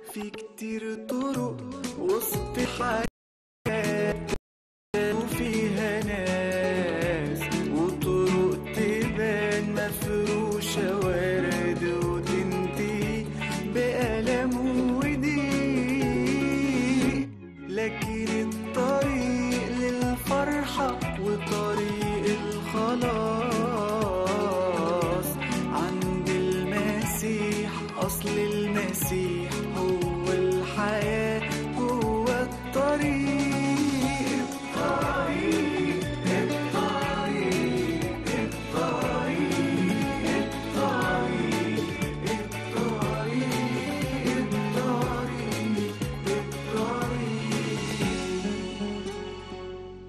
في كتير طرق وسط حياة وفيها ناس وطرق تبان مفروشة ورد وتنتهي بألم وضيق لكن الطريق للفرحة وطريق الخلاص عند المسيح أصل المسيح هو الحياة هو الطريق الطريق الطريق الطريق الطريق الطريق الطريق الطريق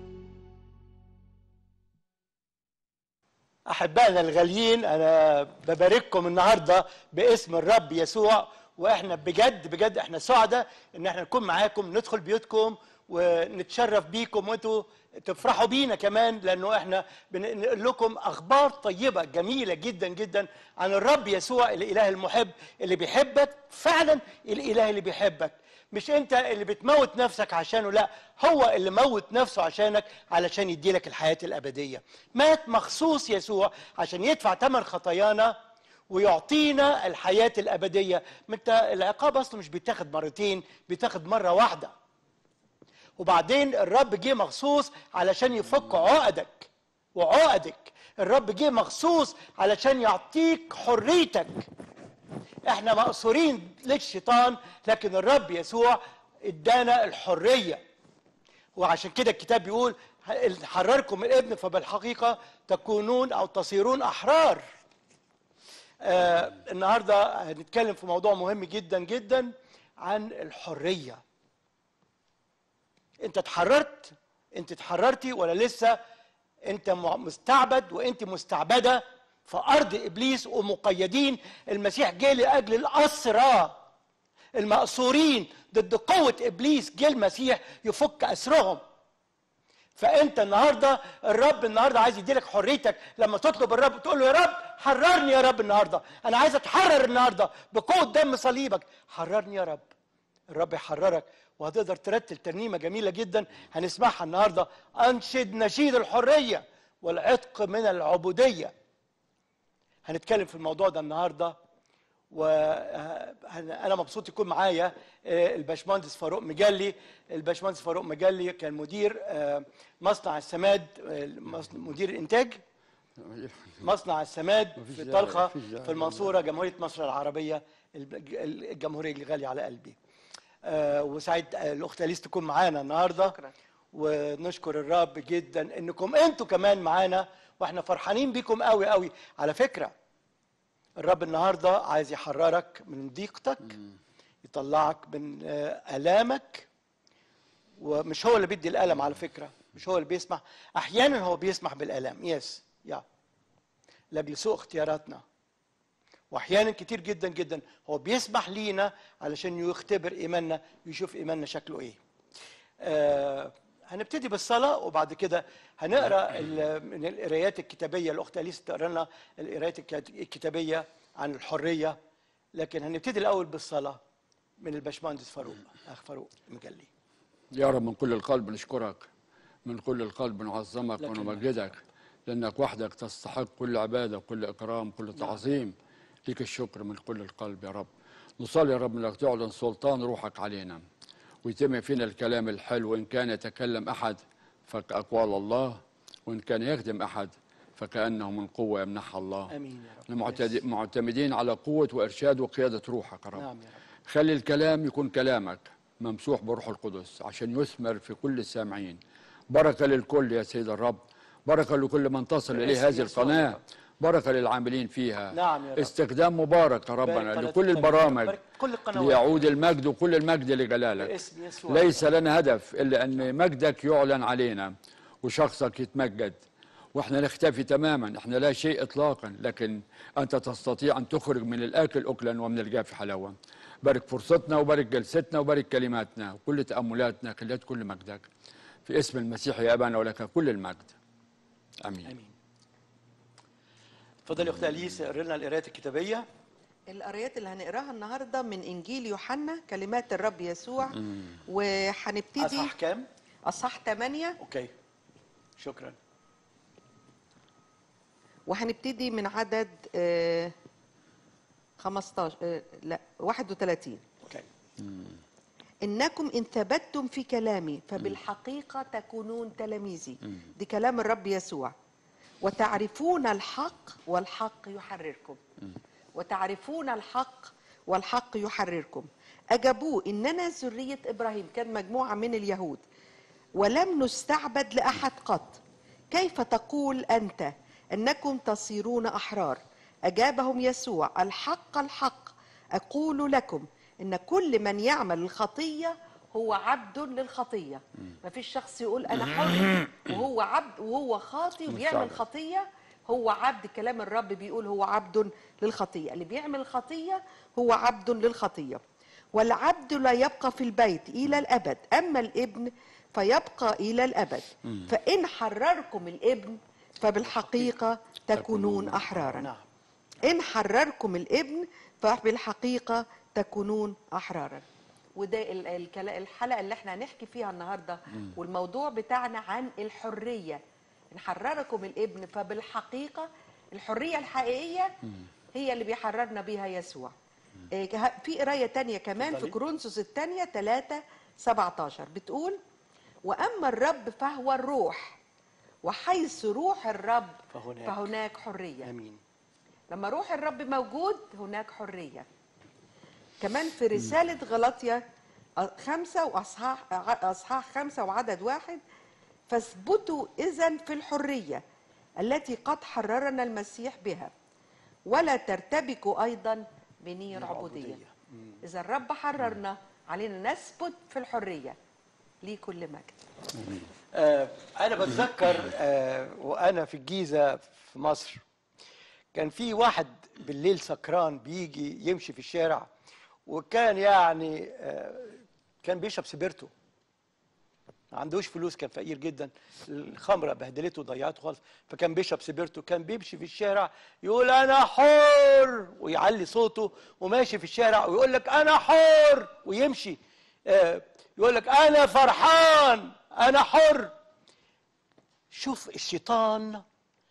احبائنا الغاليين انا ببارككم النهارده باسم الرب يسوع واحنا بجد بجد احنا سعداء ان احنا نكون معاكم ندخل بيوتكم ونتشرف بيكم وانتوا تفرحوا بينا كمان لانه احنا بنقول لكم اخبار طيبه جميله جدا جدا عن الرب يسوع الاله المحب اللي بيحبك فعلا الاله اللي بيحبك مش انت اللي بتموت نفسك عشانه لا هو اللي موت نفسه عشانك علشان يديلك الحياة الأبدية مات مخصوص يسوع عشان يدفع ثمن خطايانا ويعطينا الحياة الأبدية ما انت العقاب أصلا مش بيتاخد مرتين بيتاخد مرة واحدة وبعدين الرب جه مخصوص علشان يفك عقدك وعقدك الرب جه مخصوص علشان يعطيك حريتك احنا مقصورين للشيطان لكن الرب يسوع ادانا الحريه وعشان كده الكتاب بيقول حرركم الابن فبالحقيقه تكونون او تصيرون احرار آه النهارده هنتكلم في موضوع مهم جدا جدا عن الحريه انت اتحررت انت اتحررتي ولا لسه انت مستعبد وانت مستعبده في ارض ابليس ومقيدين المسيح جه لاجل الاسرى المأسورين ضد قوة ابليس جه المسيح يفك اسرهم فانت النهارده الرب النهارده عايز يديلك حريتك لما تطلب الرب تقول له يا رب حررني يا رب النهارده انا عايز اتحرر النهارده بقوه دم صليبك حررني يا رب الرب يحررك وهتقدر ترتل ترنيمه جميله جدا هنسمعها النهارده انشد نشيد الحريه والعتق من العبوديه هنتكلم في الموضوع ده النهارده وانا مبسوط يكون معايا الباشمهندس فاروق مجلي الباشمهندس فاروق مجلي كان مدير مصنع السماد مدير الانتاج مصنع السماد في طلخه في المنصوره جمهوريه مصر العربيه الجمهوريه اللي غاليه على قلبي وسعيد الاخت اليس تكون معانا النهارده شكرا. ونشكر الرب جدا انكم انتوا كمان معانا واحنا فرحانين بيكم قوي قوي على فكره الرب النهارده عايز يحررك من ضيقتك يطلعك من الامك ومش هو اللي بيدي الالم على فكره مش هو اللي بيسمح احيانا هو بيسمح بالالم يس يا لاجل سوء اختياراتنا واحيانا كتير جدا جدا هو بيسمح لينا علشان يختبر ايماننا يشوف ايماننا شكله ايه آه هنبتدي بالصلاة وبعد كده هنقرا من القرايات الكتابية الأخت أليس تقرا لنا القرايات الكتابية عن الحرية لكن هنبتدي الأول بالصلاة من الباشمهندس فاروق أخ فاروق مجلي يا رب من كل القلب نشكرك من كل القلب نعظمك لك ونمجدك لأنك وحدك تستحق كل عبادة وكل إكرام كل تعظيم ليك الشكر من كل القلب يا رب نصلي يا رب انك تعلن سلطان روحك علينا ويتم فينا الكلام الحلو إن كان يتكلم أحد فكأقوال الله وإن كان يخدم أحد فكأنه من قوة يمنحها الله آمين يا رب احنا معتد- معتمدين على قوة وإرشاد وقيادة روحك يا رب نعم يا رب خلي الكلام يكون كلامك ممسوح بروح القدس عشان يثمر في كل السامعين بركة للكل يا سيد الرب بركة لكل من تصل إليه باسم هذه يسوع القناة يا رب. بركة للعاملين فيها نعم يا رب. استخدام مبارك يا ربنا بارك قناة لكل التغيير. البرامج بارك كل القنوات. ليعود المجد وكل المجد لجلالك باسم يسوع ليس لنا هدف إلا أن مجدك يعلن علينا وشخصك يتمجد واحنا نختفي تماما احنا لا شيء اطلاقا لكن انت تستطيع ان تخرج من الاكل اكلا ومن الجاف حلاوه بارك فرصتنا وبارك جلستنا وبارك كلماتنا وكل تاملاتنا خليت كل مجدك في اسم المسيح يا ابانا ولك كل المجد امين امين اتفضلي يا اختي اليس اقري لنا القراءات الكتابيه القرايات اللي هنقراها النهارده من انجيل يوحنا كلمات الرب يسوع وهنبتدي اصح كام اصحاح 8 اوكي شكرا وهنبتدي من عدد آه، 15 آه، لا 31 اوكي إنكم إن ثبتتم في كلامي فبالحقيقة تكونون تلاميذي دي كلام الرب يسوع وتعرفون الحق والحق يحرركم وتعرفون الحق والحق يحرركم أجابوه إننا ذرية إبراهيم كان مجموعة من اليهود ولم نستعبد لأحد قط كيف تقول أنت أنكم تصيرون أحرار أجابهم يسوع الحق الحق أقول لكم إن كل من يعمل الخطية هو عبد للخطية ما فيش شخص يقول أنا حر وهو عبد وهو خاطي وبيعمل مستعبد. خطية هو عبد كلام الرب بيقول هو عبد للخطية اللي بيعمل خطية هو عبد للخطية والعبد لا يبقى في البيت إلى الأبد أما الابن فيبقى إلى الأبد فإن حرركم الابن فبالحقيقة تكونون أحرارا نعم إن حرركم الابن فبالحقيقة تكونون أحرارا وده ال- الكلا- الحلقة اللي احنا هنحكي فيها النهاردة والموضوع بتاعنا عن الحرية إن حرركم الابن فبالحقيقة الحرية الحقيقية هي اللي بيحررنا بيها يسوع إيه، كه- في قراية تانية كمان في اتفضلي. كورنثوس الثانية 3 17 بتقول وأما الرب فهو الروح وحيث روح الرب فهناك. فهناك حرية امين لما روح الرب موجود هناك حرية كمان في رسالة غلطية خمسة وأصحاح أصحاح خمسة وعدد واحد فاثبتوا إذا في الحرية التي قد حررنا المسيح بها ولا ترتبكوا أيضا بنير عبودية عبودية. إذا الرب حررنا علينا نثبت في الحرية ليه كل مجد آه انا بتذكر آه وانا في الجيزه في مصر كان في واحد بالليل سكران بيجي يمشي في الشارع وكان يعني آه كان بيشرب سيجارته ما عندوش فلوس كان فقير جدا الخمره بهدلته وضيعته خالص فكان بيشرب سيجارته كان بيمشي في الشارع يقول انا حر ويعلي صوته وماشي في الشارع ويقول لك انا حر ويمشي آه يقول لك انا فرحان انا حر شوف الشيطان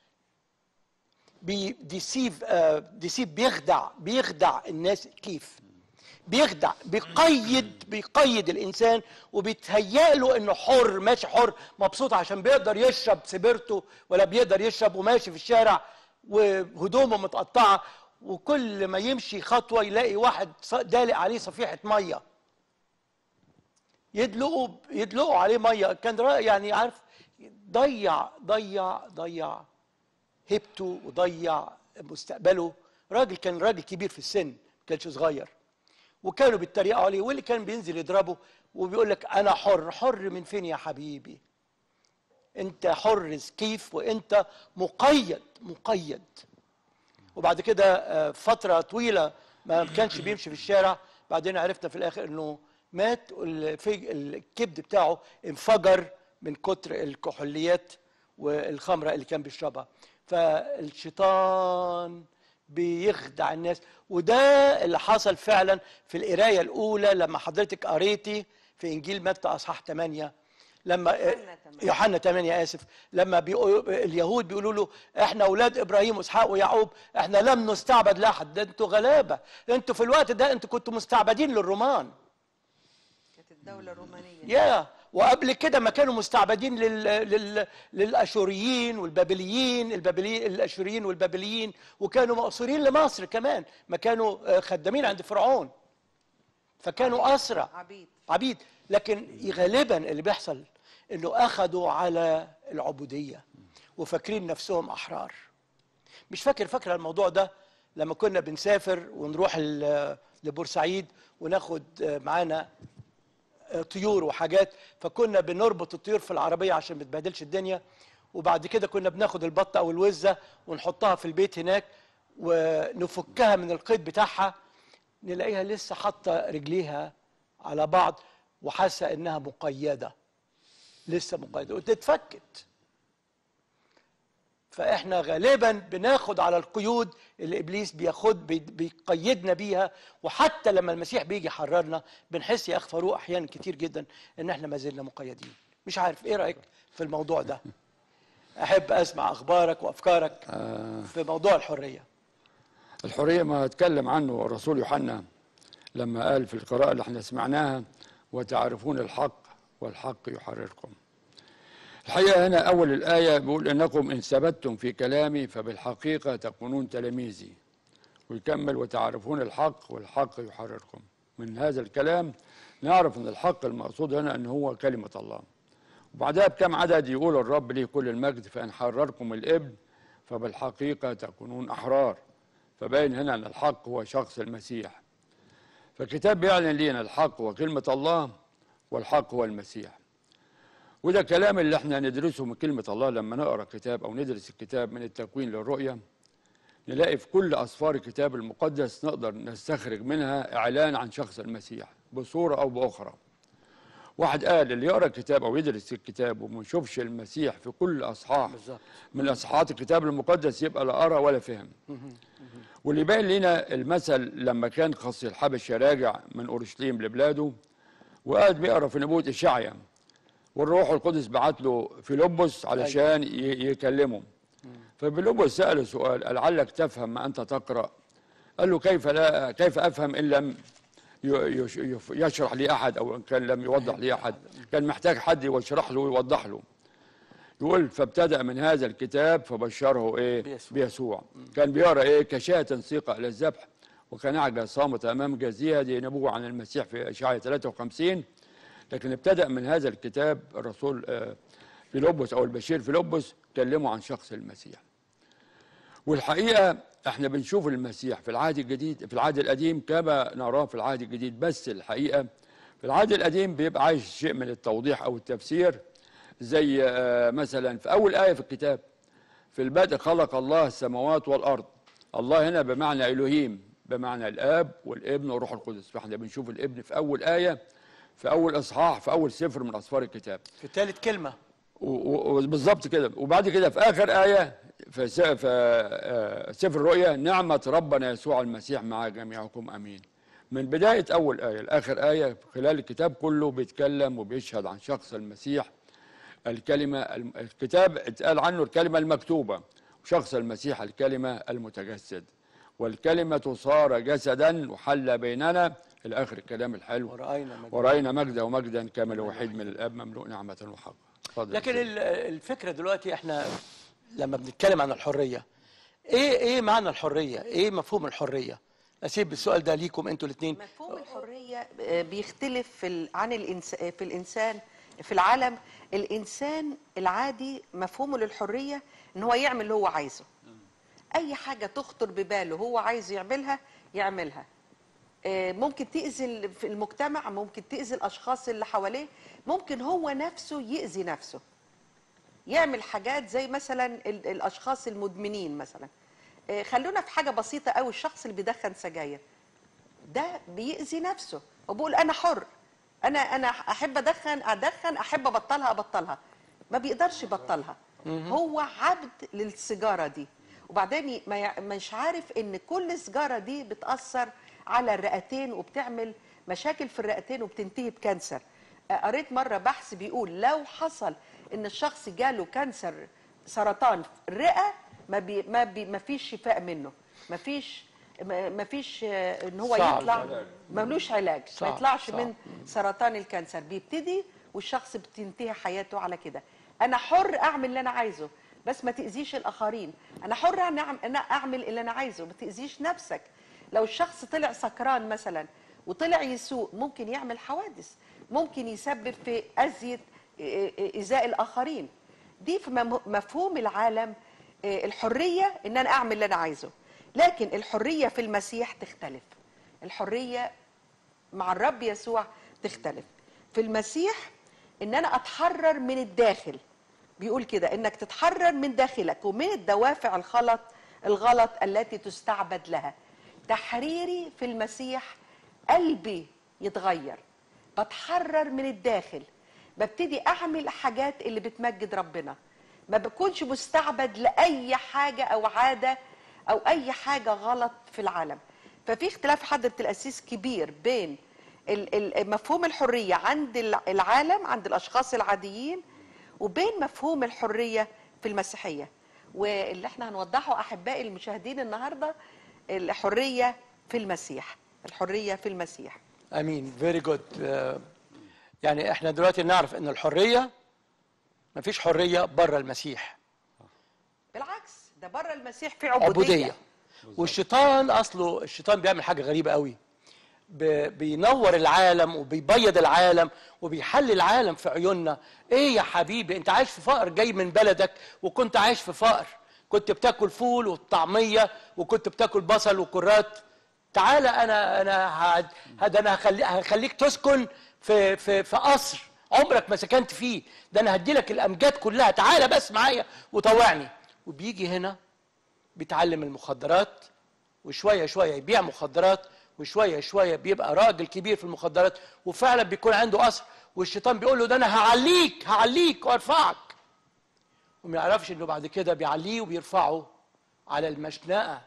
بيديسيف ديسيف بيخدع بيخدع الناس كيف بيخدع بيقيد بيقيد الانسان وبيتهيأ له انه حر ماشي حر مبسوط عشان بيقدر يشرب سيجارته ولا بيقدر يشرب وماشي في الشارع وهدومه متقطعه وكل ما يمشي خطوه يلاقي واحد ص- دالق عليه صفيحه ميه يدلقوا يدلقوا عليه ميه كان را- يعني عارف ضيع ضيع ضيع هيبته وضيع مستقبله راجل كان راجل كبير في السن ما كانش صغير وكانوا بيتريقوا عليه واللي كان بينزل يضربه وبيقول لك انا حر حر من فين يا حبيبي انت حر كيف وانت مقيد مقيد وبعد كده آه، فتره طويله ما كانش بيمشي في الشارع بعدين عرفنا في الاخر انه مات والفي- الكبد بتاعه انفجر من كتر الكحوليات والخمره اللي كان بيشربها فالشيطان بيخدع الناس وده اللي حصل فعلا في القرايه الاولى لما حضرتك قريتي في انجيل متى اصحاح 8 لما يوحنا 8. يوحنا 8 اسف لما بيقولوا اليهود بيقولوا له احنا اولاد ابراهيم واسحاق ويعقوب احنا لم نستعبد لاحد ده انتوا غلابه انتوا في الوقت ده انتوا كنتوا مستعبدين للرومان كانت الدولة الرومانية يا وقبل كده ما كانوا مستعبدين لل... لل... للاشوريين والبابليين البابلي... الاشوريين والبابليين وكانوا مقصورين لمصر كمان ما كانوا آه، خدامين عند فرعون فكانوا اسرى عبيد عبيد لكن غالبا اللي بيحصل انه اخذوا على العبوديه وفاكرين نفسهم احرار مش فاكر فاكره الموضوع ده لما كنا بنسافر ونروح ل- لبورسعيد وناخد آه، معانا آه، طيور وحاجات فكنا بنربط الطيور في العربيه عشان ما تبهدلش الدنيا وبعد كده كنا بناخد البطه او الوزه ونحطها في البيت هناك ونفكها من القيد بتاعها نلاقيها لسه حاطه رجليها على بعض وحاسه انها مقيده لسه مقيده وتتفكت فاحنا غالبا بناخد على القيود اللي ابليس بياخد بي- بيقيدنا بيها وحتى لما المسيح بيجي يحررنا بنحس يا اخ فاروق احيانا كتير جدا ان احنا ما زلنا مقيدين مش عارف ايه رايك في الموضوع ده احب اسمع اخبارك وافكارك في موضوع الحريه الحرية ما اتكلم عنه الرسول يوحنا لما قال في القراءة اللي احنا سمعناها وتعرفون الحق والحق يحرركم الحقيقة هنا أول الآية بيقول إنكم إن ثبتتم في كلامي فبالحقيقة تكونون تلاميذي ويكمل وتعرفون الحق والحق يحرركم من هذا الكلام نعرف أن الحق المقصود هنا أن هو كلمة الله وبعدها بكم عدد يقول الرب ليه كل المجد فإن حرركم الابن فبالحقيقة تكونون أحرار فباين هنا أن الحق هو شخص المسيح فالكتاب بيعلن لنا الحق هو كلمة الله والحق هو المسيح وده كلام اللي احنا ندرسه من كلمة الله لما نقرأ كتاب أو ندرس الكتاب من التكوين للرؤية نلاقي في كل أسفار الكتاب المقدس نقدر نستخرج منها إعلان عن شخص المسيح بصورة أو بأخرى واحد قال اللي يقرأ الكتاب أو يدرس الكتاب وما يشوفش المسيح في كل أصحاح بالظبط. من أصحاحات الكتاب المقدس يبقى لا أرى ولا فهم واللي باين لنا المثل لما كان خصي الحبشي راجع من أورشليم لبلاده وقاعد بيقرأ في نبوة إشعيا والروح القدس بعت له فيلبس علشان ي- يكلمه ففيلبس سأله سؤال قال لعلك تفهم ما أنت تقرأ قال له كيف لا كيف أفهم إن لم ي- يش- يف- يشرح لي أحد أو إن كان لم يوضح لي أحد كان محتاج حد يشرح له ويوضح له يقول فابتدأ من هذا الكتاب فبشره إيه بيسوع. بيسوع كان بيقرأ إيه كشاة سيقة إلى الذبح وكان أعجى صامت أمام جزية دي نبوة عن المسيح في إشعياء 53 لكن ابتدأ من هذا الكتاب الرسول آه، فيلبس أو البشير فيلبس كلمه عن شخص المسيح والحقيقة احنا بنشوف المسيح في العهد الجديد في العهد القديم كما نراه في العهد الجديد بس الحقيقة في العهد القديم بيبقى عايش شيء من التوضيح أو التفسير زي آه، مثلا في أول آية في الكتاب في البدء خلق الله السماوات والأرض الله هنا بمعنى إلهيم بمعنى الآب والابن والروح القدس فاحنا بنشوف الابن في أول آية في أول إصحاح في أول سفر من أسفار الكتاب في ثالث كلمه و- و- وبالظبط كده وبعد كده في اخر ايه في س- في آه، سفر الرؤيا نعمه ربنا يسوع المسيح مع جميعكم امين من بدايه اول ايه لاخر ايه خلال الكتاب كله بيتكلم وبيشهد عن شخص المسيح الكلمه الم- الكتاب اتقال عنه الكلمه المكتوبه وشخص المسيح الكلمه المتجسد والكلمه صار جسدا وحل بيننا الاخر الكلام الحلو ورأينا مجد. ورأينا مجده ومجدا كامل وحيد من الاب مملوء نعمه وحق اتفضل لكن ال- الفكره دلوقتي احنا لما بنتكلم عن الحريه ايه ايه معنى الحريه ايه مفهوم الحريه اسيب السؤال ده ليكم انتوا الاثنين مفهوم الحرية آه، بيختلف في ال- عن الإنس... آه، في الإنسان في العالم الإنسان العادي مفهومه للحرية إن هو يعمل اللي هو عايزه أي حاجة تخطر بباله هو عايز يعملها يعملها آه، ممكن تأذي ال- في المجتمع ممكن تأذي الأشخاص اللي حواليه ممكن هو نفسه يأذي نفسه يعمل حاجات زي مثلا ال- الاشخاص المدمنين مثلا آه، خلونا في حاجه بسيطه قوي الشخص اللي بيدخن سجاير ده بيأذي نفسه وبقول انا حر انا انا احب ادخن ادخن احب ابطلها ابطلها ما بيقدرش يبطلها هو عبد للسيجاره دي وبعدين ي- ما يع- مش عارف ان كل سيجاره دي بتاثر على الرئتين وبتعمل مشاكل في الرئتين وبتنتهي بكانسر آه، قريت مره بحث بيقول لو حصل ان الشخص جاله كانسر سرطان الرئه ما بي ما بي ما فيش شفاء منه ما فيش ما ما فيش آه، ان هو صعب يطلع العلاج. ملوش علاج ما صعب، يطلعش صعب. من سرطان الكانسر بيبتدي والشخص بتنتهي حياته على كده انا حر اعمل اللي انا عايزه بس ما تاذيش الاخرين انا حر ان أعم- انا اعمل اللي انا عايزه ما تاذيش نفسك لو الشخص طلع سكران مثلا وطلع يسوق ممكن يعمل حوادث ممكن يسبب في اذيه إيه، إيه، ايذاء الاخرين دي في مم- مفهوم العالم إيه، الحريه ان انا اعمل اللي انا عايزه لكن الحريه في المسيح تختلف الحريه مع الرب يسوع تختلف في المسيح ان انا اتحرر من الداخل بيقول كده انك تتحرر من داخلك ومن الدوافع الغلط الغلط التي تستعبد لها تحريري في المسيح قلبي يتغير بتحرر من الداخل ببتدي اعمل حاجات اللي بتمجد ربنا ما بكونش مستعبد لاي حاجه او عاده او اي حاجه غلط في العالم ففي اختلاف حضره الاسيس كبير بين ال- ال- مفهوم الحريه عند الع- العالم عند الاشخاص العاديين وبين مفهوم الحريه في المسيحيه واللي احنا هنوضحه احبائي المشاهدين النهارده الحريه في المسيح الحريه في المسيح امين فيري جود يعني احنا دلوقتي نعرف ان الحريه مفيش حريه بره المسيح بالعكس ده بره المسيح في عبوديه, عبوديه والشيطان اصله الشيطان بيعمل حاجه غريبه قوي ب- بينور العالم وبيبيض العالم وبيحل العالم في عيوننا ايه يا حبيبي انت عايش في فقر جاي من بلدك وكنت عايش في فقر كنت بتاكل فول وطعميه وكنت بتاكل بصل وكرات تعالى انا انا هد هد- انا هخلي هخليك تسكن في في في قصر عمرك ما سكنت فيه ده انا هدي لك الامجاد كلها تعالى بس معايا وطوعني وبيجي هنا بيتعلم المخدرات وشويه شويه يبيع مخدرات وشويه شويه بيبقى راجل كبير في المخدرات وفعلا بيكون عنده قصر والشيطان بيقول له ده انا هعليك هعليك وارفعك وما يعرفش انه بعد كده بيعليه وبيرفعه على المشنقه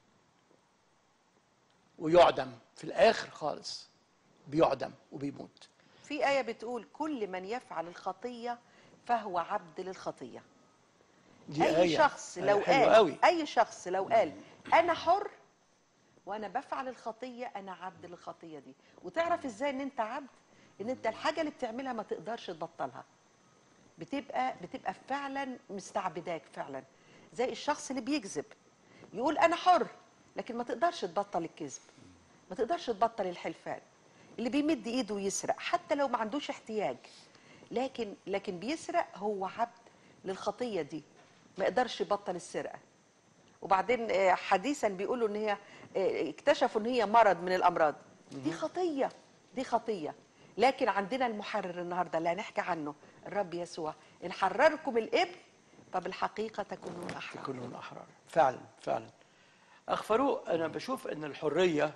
ويعدم في الاخر خالص بيعدم وبيموت في آية بتقول كل من يفعل الخطية فهو عبد للخطية دي أي آية شخص لو حلوة قال قوي أي شخص لو قال أنا حر وأنا بفعل الخطية أنا عبد للخطية دي وتعرف إزاي إن أنت عبد إن أنت الحاجة اللي بتعملها ما تقدرش تبطلها بتبقى بتبقى فعلا مستعبداك فعلا زي الشخص اللي بيكذب يقول انا حر لكن ما تقدرش تبطل الكذب ما تقدرش تبطل الحلفان اللي بيمد ايده ويسرق حتى لو ما عندوش احتياج لكن لكن بيسرق هو عبد للخطيه دي ما يقدرش يبطل السرقه وبعدين آه، حديثا بيقولوا ان هي آه، اكتشفوا ان هي مرض من الامراض دي خطيه دي خطيه لكن عندنا المحرر النهارده اللي هنحكي عنه الرب يسوع ان حرركم الابن فبالحقيقه تكونون احرار يكونون احرار فعلا فعلا اخ فاروق انا بشوف ان الحريه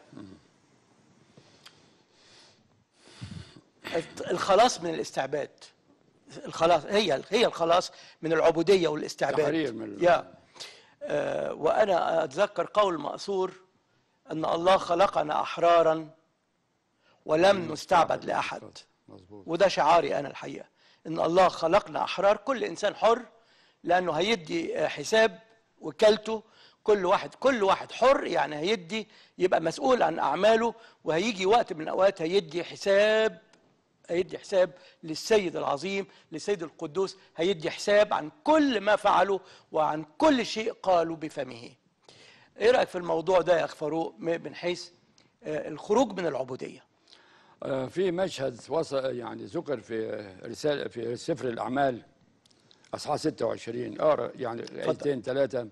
الت- الخلاص من الاستعباد الخلاص هي هي الخلاص من العبوديه والاستعباد تحرير من ال- يا آه وانا اتذكر قول مأثور ان الله خلقنا احرارا ولم نستعبد لاحد مظبوط وده شعاري انا الحقيقه ان الله خلقنا احرار كل انسان حر لانه هيدي حساب وكالته كل واحد كل واحد حر يعني هيدي يبقى مسؤول عن اعماله وهيجي وقت من الاوقات هيدي حساب هيدي حساب للسيد العظيم للسيد القدوس هيدي حساب عن كل ما فعله وعن كل شيء قالوا بفمه ايه رايك في الموضوع ده يا اخ فاروق م- من حيث آه، الخروج من العبوديه آه، في مشهد وصل يعني ذكر في رسالة في سفر الأعمال أصحاح 26 أقرأ يعني آيتين ثلاثة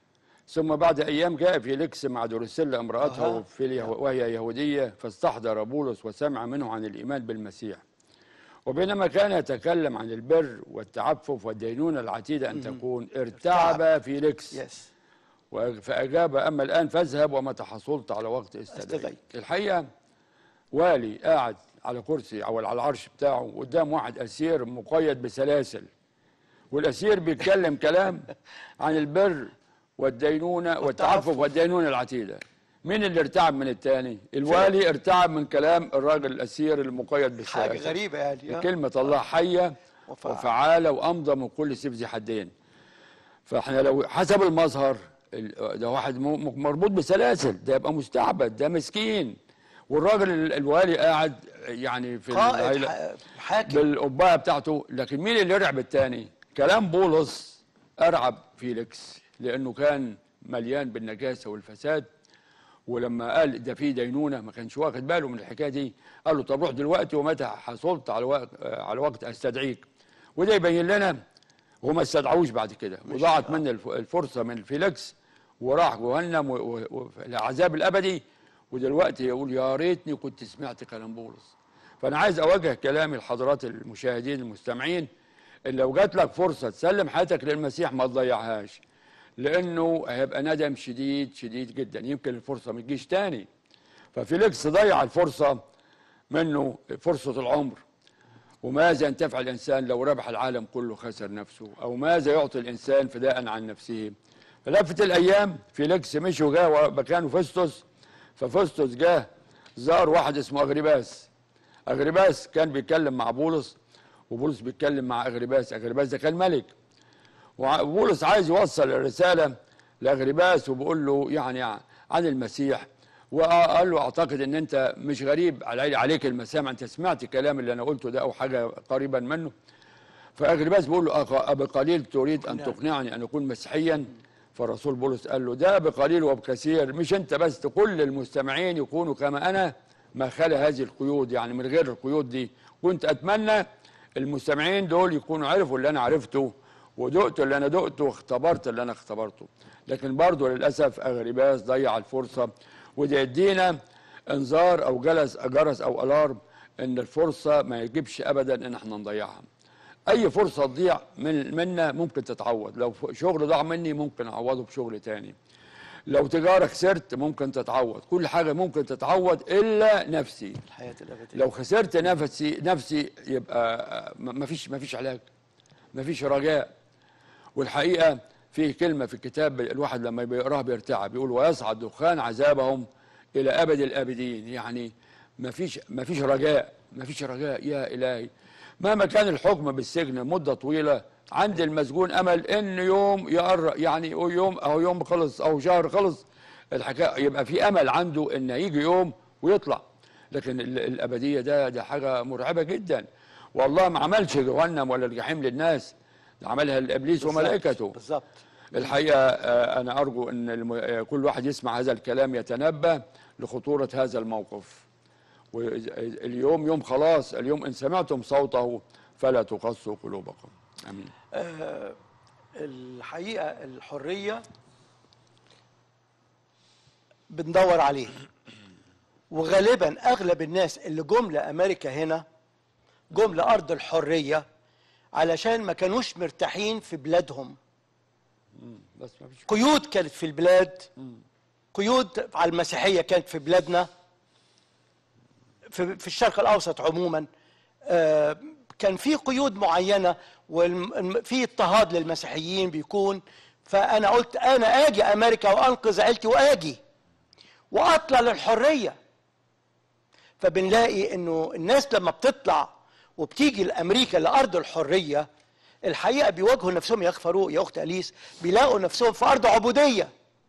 ثم بعد أيام جاء فيليكس مع دروسيلا امرأته أها. في اليه- وهي يهودية فاستحضر بولس وسمع منه عن الإيمان بالمسيح وبينما كان يتكلم عن البر والتعفف والدينونة العتيدة أن تكون ارتعب فيليكس يس وأج- فأجاب أما الآن فاذهب ومتى حصلت على وقت استدعيك استدعيك. الحقيقة والي قاعد على كرسي أو على العرش بتاعه قدام واحد أسير مقيد بسلاسل والأسير بيتكلم كلام عن البر والدينونة والتعفف والدينونة العتيدة مين اللي ارتعب من التاني؟ الوالي ارتعب من كلام الراجل الأسير المقيد بالسلاسل حاجه غريبه يعني آه. كلمة الله حية وفعالة. وفعالة وأمضى من كل سيف ذي حدين فاحنا لو حسب المظهر ال- ده واحد م- م- مربوط بسلاسل ده يبقى مستعبد ده مسكين والراجل ال- الوالي قاعد يعني في قائد الهيلة- ح- حاكم بالقبعه بتاعته لكن مين اللي يرعب التاني كلام بولس ارعب فيليكس لانه كان مليان بالنجاسه والفساد ولما قال ده في دينونه ما كانش واخد باله من الحكايه دي قال له طب روح دلوقتي ومتى حصلت على وقت على وقت استدعيك وده يبين لنا وما استدعوش بعد كده وضاعت منه الف- الفرصه من فيليكس وراح جهنم و- و- وفي العذاب الابدي ودلوقتي يقول يا ريتني كنت سمعت كلام بولس فانا عايز اوجه كلامي لحضرات المشاهدين المستمعين ان لو جات لك فرصه تسلم حياتك للمسيح ما تضيعهاش لانه هيبقى ندم شديد شديد جدا يمكن الفرصه ما تجيش تاني ففيليكس ضيع الفرصه منه فرصه العمر وماذا ينتفع الإنسان لو ربح العالم كله خسر نفسه أو ماذا يعطي الإنسان فداء عن نفسه فلفت الأيام فيليكس مشي وجاء مكانه فستس ففستس جاه زار واحد اسمه أغريباس أغريباس كان بيتكلم مع بولس وبولس بيتكلم مع أغريباس أغريباس ده كان ملك وبولس عايز يوصل الرسالة لأغريباس وبيقول له يعني عن المسيح وقال له اعتقد ان انت مش غريب علي عليك المسامع انت سمعت الكلام اللي انا قلته ده او حاجه قريبا منه فاغرباس بيقول له أخ- أبقليل تريد ان تقنعني ان اكون مسيحيا فالرسول بولس قال له ده بقليل وبكثير مش انت بس كل المستمعين يكونوا كما انا ما خلا هذه القيود يعني من غير القيود دي كنت اتمنى المستمعين دول يكونوا عرفوا اللي انا عرفته ودقتوا اللي انا دقته واختبرت اللي انا اختبرته لكن برضه للاسف اغرباس ضيع الفرصه وده يدينا انذار او جلس جرس او الارم ان الفرصه ما يجبش ابدا ان احنا نضيعها اي فرصه تضيع من منا ممكن تتعوض لو ف- شغل ضاع مني ممكن اعوضه بشغل تاني لو تجاره خسرت ممكن تتعوض كل حاجه ممكن تتعوض الا نفسي الحياه الابديه لو خسرت نفسي نفسي يبقى ما فيش ما فيش علاج ما فيش رجاء والحقيقه في كلمه في الكتاب الواحد لما بيقراها بيرتعب بيقول ويصعد دخان عذابهم الى ابد الابدين يعني ما فيش ما فيش رجاء ما فيش رجاء يا الهي مهما كان الحكم بالسجن مده طويله عند المسجون امل ان يوم يقرب يعني يوم او يوم خلص او شهر خلص الحكايه يبقى في امل عنده ان يجي يوم ويطلع لكن ال- الابديه ده ده حاجه مرعبه جدا والله ما عملش جهنم ولا الجحيم للناس ده عملها لابليس وملائكته بالظبط الحقيقه آه، انا ارجو ان الم- آه، كل واحد يسمع هذا الكلام يتنبه لخطوره هذا الموقف واليوم يوم خلاص اليوم ان سمعتم صوته فلا تقسوا قلوبكم امين آه، الحقيقه الحريه بندور عليه وغالبا اغلب الناس اللي جم لامريكا هنا جم لارض الحريه علشان ما كانوش مرتاحين في بلادهم بس ما فيش قيود كانت في البلاد قيود على المسيحيه كانت في بلادنا في, في الشرق الاوسط عموما آه، كان في قيود معينه وفي اضطهاد للمسيحيين بيكون فانا قلت انا اجي امريكا وانقذ عيلتي واجي واطلع للحريه فبنلاقي انه الناس لما بتطلع وبتيجي لامريكا لارض الحريه الحقيقه بيواجهوا نفسهم يا اخ فاروق يا اخت اليس بيلاقوا نفسهم في ارض عبوديه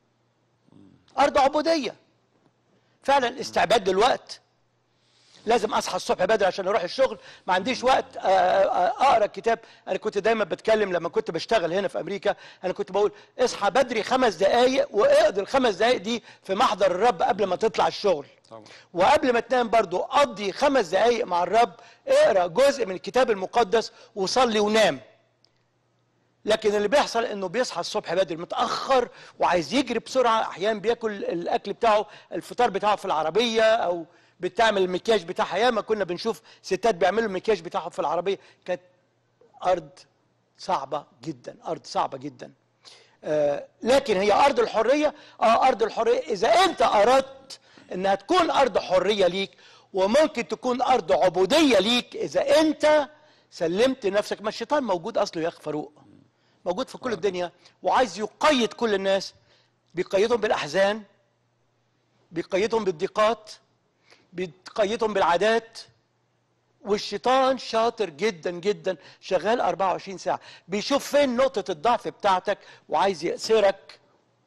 ارض عبوديه فعلا استعباد دلوقت لازم اصحى الصبح بدري عشان اروح الشغل ما عنديش وقت آه، آه، اقرا الكتاب انا كنت دايما بتكلم لما كنت بشتغل هنا في امريكا انا كنت بقول اصحى بدري خمس دقائق واقضي الخمس دقائق دي في محضر الرب قبل ما تطلع الشغل طبعا. وقبل ما تنام برضو قضي خمس دقائق مع الرب اقرا جزء من الكتاب المقدس وصلي ونام لكن اللي بيحصل انه بيصحى الصبح بدري متاخر وعايز يجري بسرعه احيانا بياكل الاكل بتاعه الفطار بتاعه في العربيه او بتعمل المكياج بتاعها ياما كنا بنشوف ستات بيعملوا المكياج بتاعهم في العربيه كانت ارض صعبه جدا ارض صعبه جدا آه لكن هي ارض الحريه اه ارض الحريه اذا انت اردت انها تكون ارض حريه ليك وممكن تكون ارض عبوديه ليك اذا انت سلمت نفسك ما الشيطان موجود اصله يا اخ فاروق موجود في كل الدنيا وعايز يقيد كل الناس بيقيدهم بالاحزان بيقيدهم بالضيقات بيقيدهم بالعادات والشيطان شاطر جدا جدا شغال 24 ساعة بيشوف فين نقطة الضعف بتاعتك وعايز يأسرك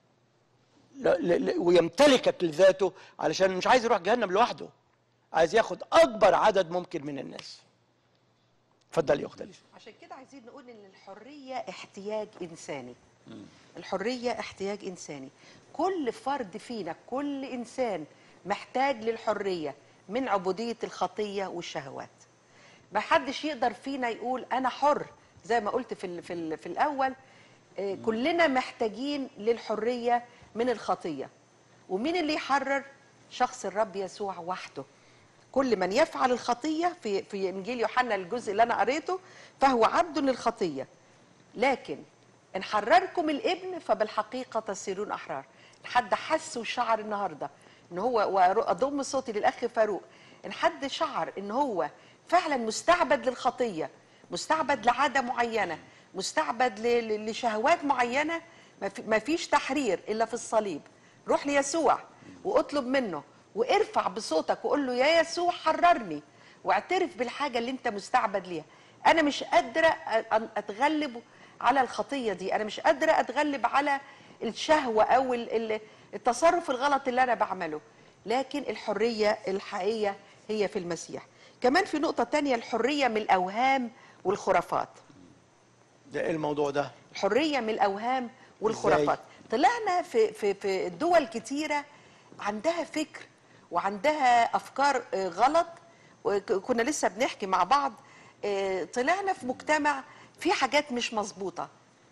ل- ل- ل- ويمتلكك لذاته علشان مش عايز يروح جهنم لوحده عايز ياخد أكبر عدد ممكن من الناس اتفضل يا أخت أليس عشان كده عايزين نقول ان الحريه احتياج انساني الحريه احتياج انساني كل فرد فينا كل انسان محتاج للحريه من عبوديه الخطيه والشهوات ما حدش يقدر فينا يقول انا حر زي ما قلت في ال في, ال في الاول آه، كلنا محتاجين للحريه من الخطيه ومين اللي يحرر شخص الرب يسوع وحده كل من يفعل الخطيه في في انجيل يوحنا الجزء اللي انا قريته فهو عبد للخطيه لكن ان حرركم الابن فبالحقيقه تصيرون احرار حد حس وشعر النهارده ان هو واضم صوتي للاخ فاروق ان حد شعر ان هو فعلا مستعبد للخطيه مستعبد لعاده معينه مستعبد ل- ل- لشهوات معينه ما في- ما فيش تحرير الا في الصليب روح ليسوع واطلب منه وارفع بصوتك وقول له يا يسوع حررني واعترف بالحاجه اللي انت مستعبد ليها انا مش قادره أ- أ- اتغلب على الخطيه دي انا مش قادره اتغلب على الشهوه او ال- ال- التصرف الغلط اللي انا بعمله لكن الحريه الحقيقيه هي في المسيح كمان في نقطه تانية الحريه من الاوهام والخرافات ده ايه الموضوع ده الحريه من الاوهام والخرافات طلعنا في في في دول كتيره عندها فكر وعندها افكار آه، غلط وك- كنا لسه بنحكي مع بعض آه، طلعنا في مجتمع فيه حاجات مش مظبوطه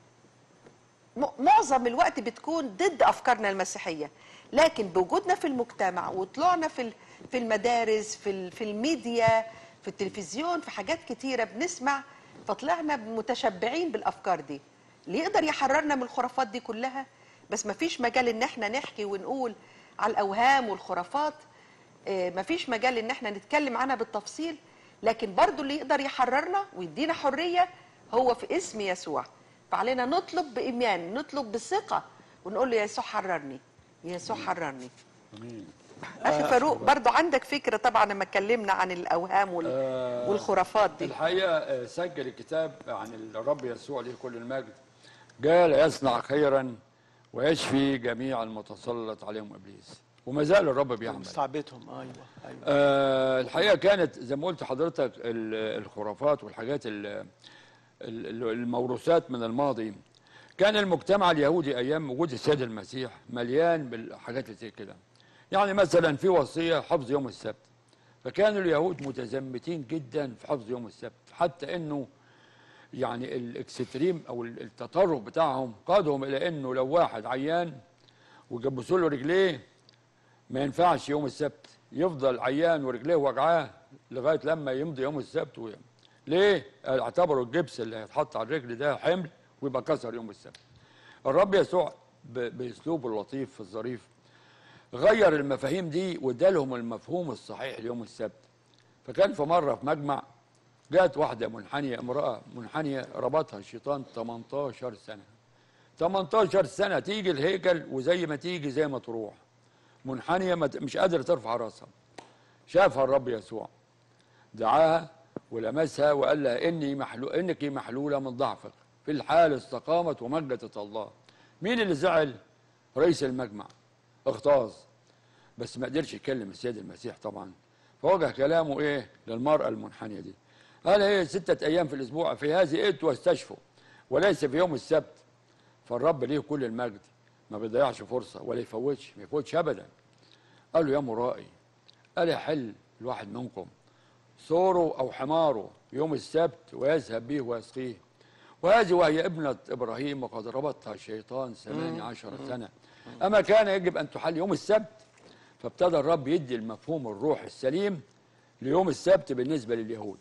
م- معظم الوقت بتكون ضد افكارنا المسيحيه لكن بوجودنا في المجتمع وطلعنا في ال- في المدارس في ال- في الميديا في التلفزيون في حاجات كتيره بنسمع فطلعنا متشبعين بالافكار دي اللي يقدر يحررنا من الخرافات دي كلها بس ما فيش مجال ان احنا نحكي ونقول على الاوهام والخرافات آه، مفيش مجال ان احنا نتكلم عنها بالتفصيل لكن برضو اللي يقدر يحررنا ويدينا حرية هو في اسم يسوع فعلينا نطلب بإيمان نطلب بثقة ونقول له يا يسوع حررني يا يسوع حررني أخي فاروق برضو عندك فكرة طبعا لما اتكلمنا عن الأوهام وال... آه، والخرافات دي الحقيقه آه، سجل الكتاب عن الرب يسوع له كل المجد قال يصنع خيرا ويشفي جميع المتسلط عليهم ابليس وما زال الرب بيعمل مستعبدهم ايوه ايوه آه الحقيقه كانت زي ما قلت حضرتك ال- الخرافات والحاجات ال- ال- الموروثات من الماضي كان المجتمع اليهودي ايام وجود السيد المسيح مليان بالحاجات اللي زي كده يعني مثلا في وصيه حفظ يوم السبت فكانوا اليهود متزمتين جدا في حفظ يوم السبت حتى انه يعني الاكستريم او التطرف بتاعهم قادهم الى انه لو واحد عيان وجبسوا له رجليه ما ينفعش يوم السبت يفضل عيان ورجليه وجعاه لغايه لما يمضي يوم السبت ويم. ليه؟ قال اعتبروا الجبس اللي هيتحط على الرجل ده حمل ويبقى كسر يوم السبت. الرب يسوع ب- باسلوبه اللطيف الظريف غير المفاهيم دي وادالهم المفهوم الصحيح ليوم السبت. فكان في مره في مجمع جات واحده منحنيه امراه منحنيه ربطها الشيطان 18 سنه. 18 سنه تيجي الهيكل وزي ما تيجي زي ما تروح. منحنيه ما ت- مش قادره ترفع راسها شافها الرب يسوع دعاها ولمسها وقال لها اني محلو انك محلوله من ضعفك في الحال استقامت ومجدت الله مين اللي زعل رئيس المجمع اغتاظ بس ما قدرش يكلم السيد المسيح طبعا فوجه كلامه ايه للمراه المنحنيه دي قال هي ستة أيام في الأسبوع في هذه ائت واستشفوا وليس في يوم السبت فالرب ليه كل المجد ما بيضيعش فرصة ولا يفوتش ما يفوتش أبدا قال له يا مرائي قال يحل الواحد منكم ثوره أو حماره يوم السبت ويذهب به ويسقيه وهذه وهي ابنة إبراهيم وقد ربطها الشيطان ثمانية عشر سنة أما كان يجب أن تحل يوم السبت فابتدى الرب يدي المفهوم الروح السليم ليوم السبت بالنسبة لليهود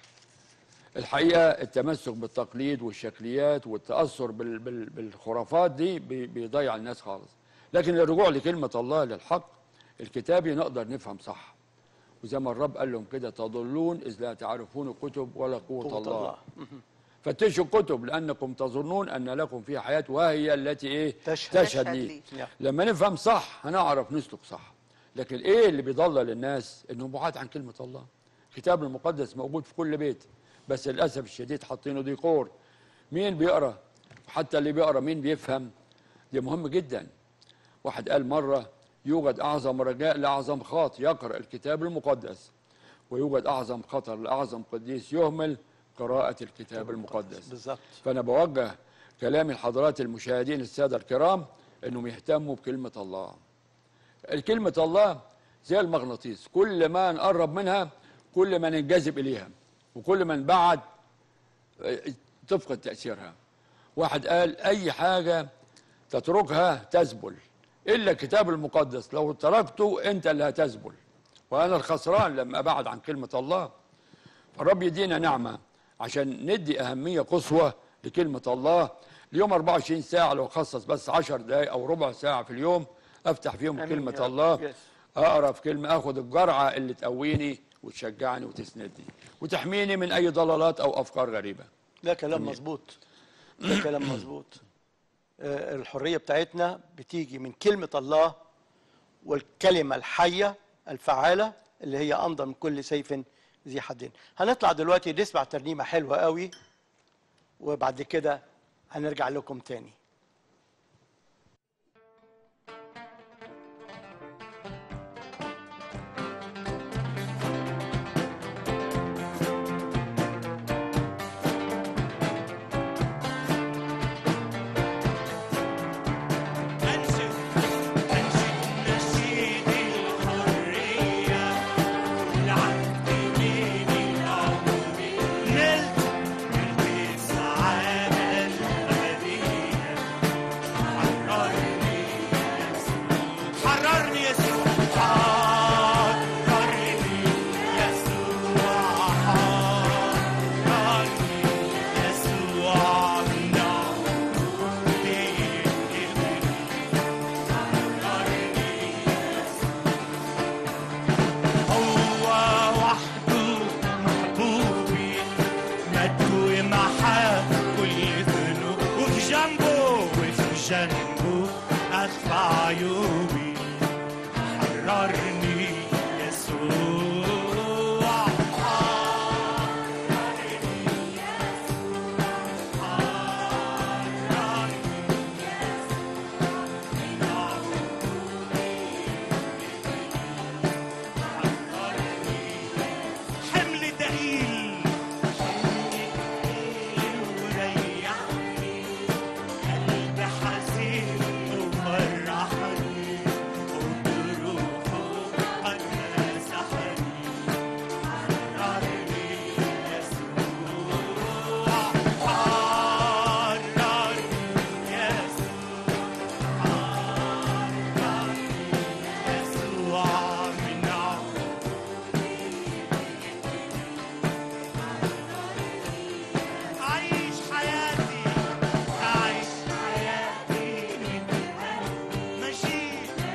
الحقيقة التمسك بالتقليد والشكليات والتأثر بال بال بالخرافات دي بي- بيضيع الناس خالص لكن الرجوع لكلمة الله للحق الكتابي نقدر نفهم صح وزي ما الرب قال لهم كده تضلون إذ لا تعرفون الكتب ولا قوة, قوة الله, الله. فتشوا الكتب لأنكم تظنون أن لكم فيها حياة وهي التي إيه تشهد. تشهد تشهد لي لي. نعم. لما نفهم صح هنعرف نسلك صح لكن ايه اللي بيضلل الناس انهم بعاد عن كلمه الله الكتاب المقدس موجود في كل بيت بس للاسف الشديد حاطينه ديكور مين بيقرا حتى اللي بيقرا مين بيفهم ده مهم جدا واحد قال مره يوجد اعظم رجاء لاعظم خاطئ يقرا الكتاب المقدس ويوجد اعظم خطر لاعظم قديس يهمل قراءه الكتاب المقدس بالظبط فانا بوجه كلامي لحضرات المشاهدين الساده الكرام انهم يهتموا بكلمه الله الكلمه الله زي المغناطيس كل ما نقرب منها كل ما ننجذب اليها وكل ما نبعد آه، تفقد تاثيرها واحد قال اي حاجه تتركها تذبل الا الكتاب المقدس لو تركته انت اللي هتذبل وانا الخسران لما ابعد عن كلمه الله فالرب يدينا نعمة عشان ندي أهمية قصوى لكلمة الله اليوم 24 ساعة لو خصص بس 10 دقايق أو ربع ساعة في اليوم أفتح فيهم آمين كلمة يا رب. الله يس. أقرأ في كلمة أخد الجرعة اللي تقويني وتشجعني وتسندني وتحميني من اي ضلالات او افكار غريبه ده كلام مظبوط ده كلام مظبوط آه، الحرية بتاعتنا بتيجي من كلمة الله والكلمة الحية الفعالة اللي هي أمضى من كل سيف ذي حدين هنطلع دلوقتي نسمع ترنيمة حلوة قوي وبعد كده هنرجع لكم تاني أنشد أنشد نشيد الحرية العهد من العمر نلت نلت السعادة الأبدية حررني يسوع حررني يسوع حررني يسوع حررني يسوع من هو وحده محبوبي مات ومحى كل ذنوب وفي جنبه وفي جنبه أخفى عيوبي حررني يسوع حمل تقيل وريحني قلبي حزين وفرحني وبروحه قد مسحني حررني يسوع حررني يسوع حررني يسوع من عمري أعيش حياتي أعيش حياتي ماشي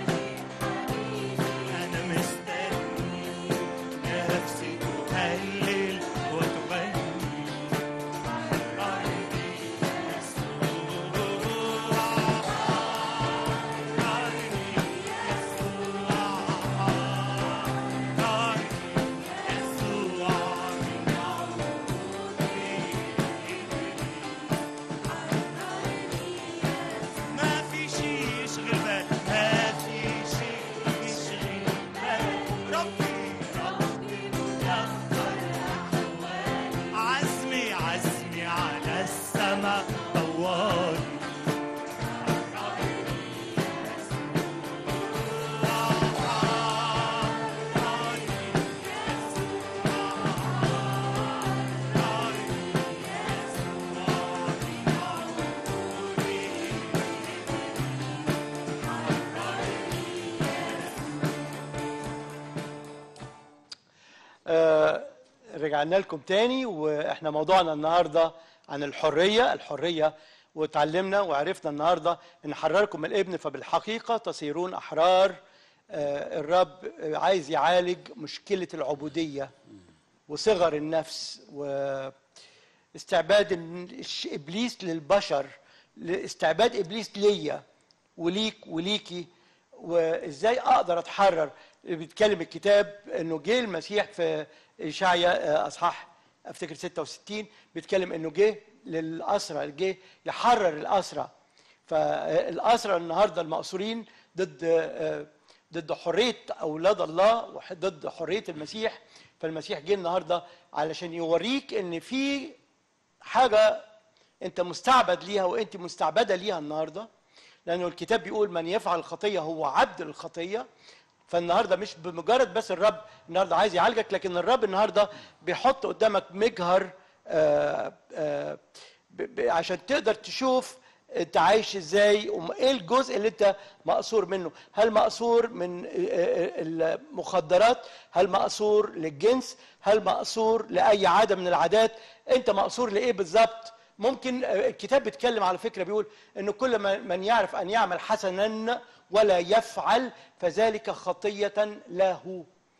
أنا مستني نفسي تهلل وتغني حررني يسوع حررني يسوع حررني يسوع من ما في شي يشغل بال ما في شي يشغل بال ربي ربي مدبر أحوالي عزمي عزمي على السما طوالي آه، رجعنا لكم تاني واحنا موضوعنا النهارده عن الحريه الحريه وتعلمنا وعرفنا النهارده ان حرركم الابن فبالحقيقه تصيرون احرار آه، الرب آه، عايز يعالج مشكله العبوديه وصغر النفس واستعباد الش- ابليس للبشر استعباد ابليس ليا وليك وليكي وازاي اقدر اتحرر بيتكلم الكتاب انه جه المسيح في اشعيا اصحاح افتكر 66 بيتكلم انه جه للاسرى جه يحرر الاسرى فالاسرى النهارده المأسورين ضد ضد حريه اولاد الله وضد حريه المسيح فالمسيح جه النهارده علشان يوريك ان في حاجه انت مستعبد ليها وانت مستعبده ليها النهارده لانه الكتاب بيقول من يفعل الخطيه هو عبد للخطيه فالنهارده مش بمجرد بس الرب النهارده عايز يعالجك لكن الرب النهارده بيحط قدامك مجهر آآ آآ ب- ب- عشان تقدر تشوف انت عايش ازاي وايه الجزء اللي انت مقصور منه هل مقصور من المخدرات هل مقصور للجنس هل مقصور لاي عاده من العادات انت مقصور لايه بالظبط ممكن الكتاب بيتكلم على فكره بيقول ان كل ما- من يعرف ان يعمل حسنا ولا يفعل فذلك خطيه له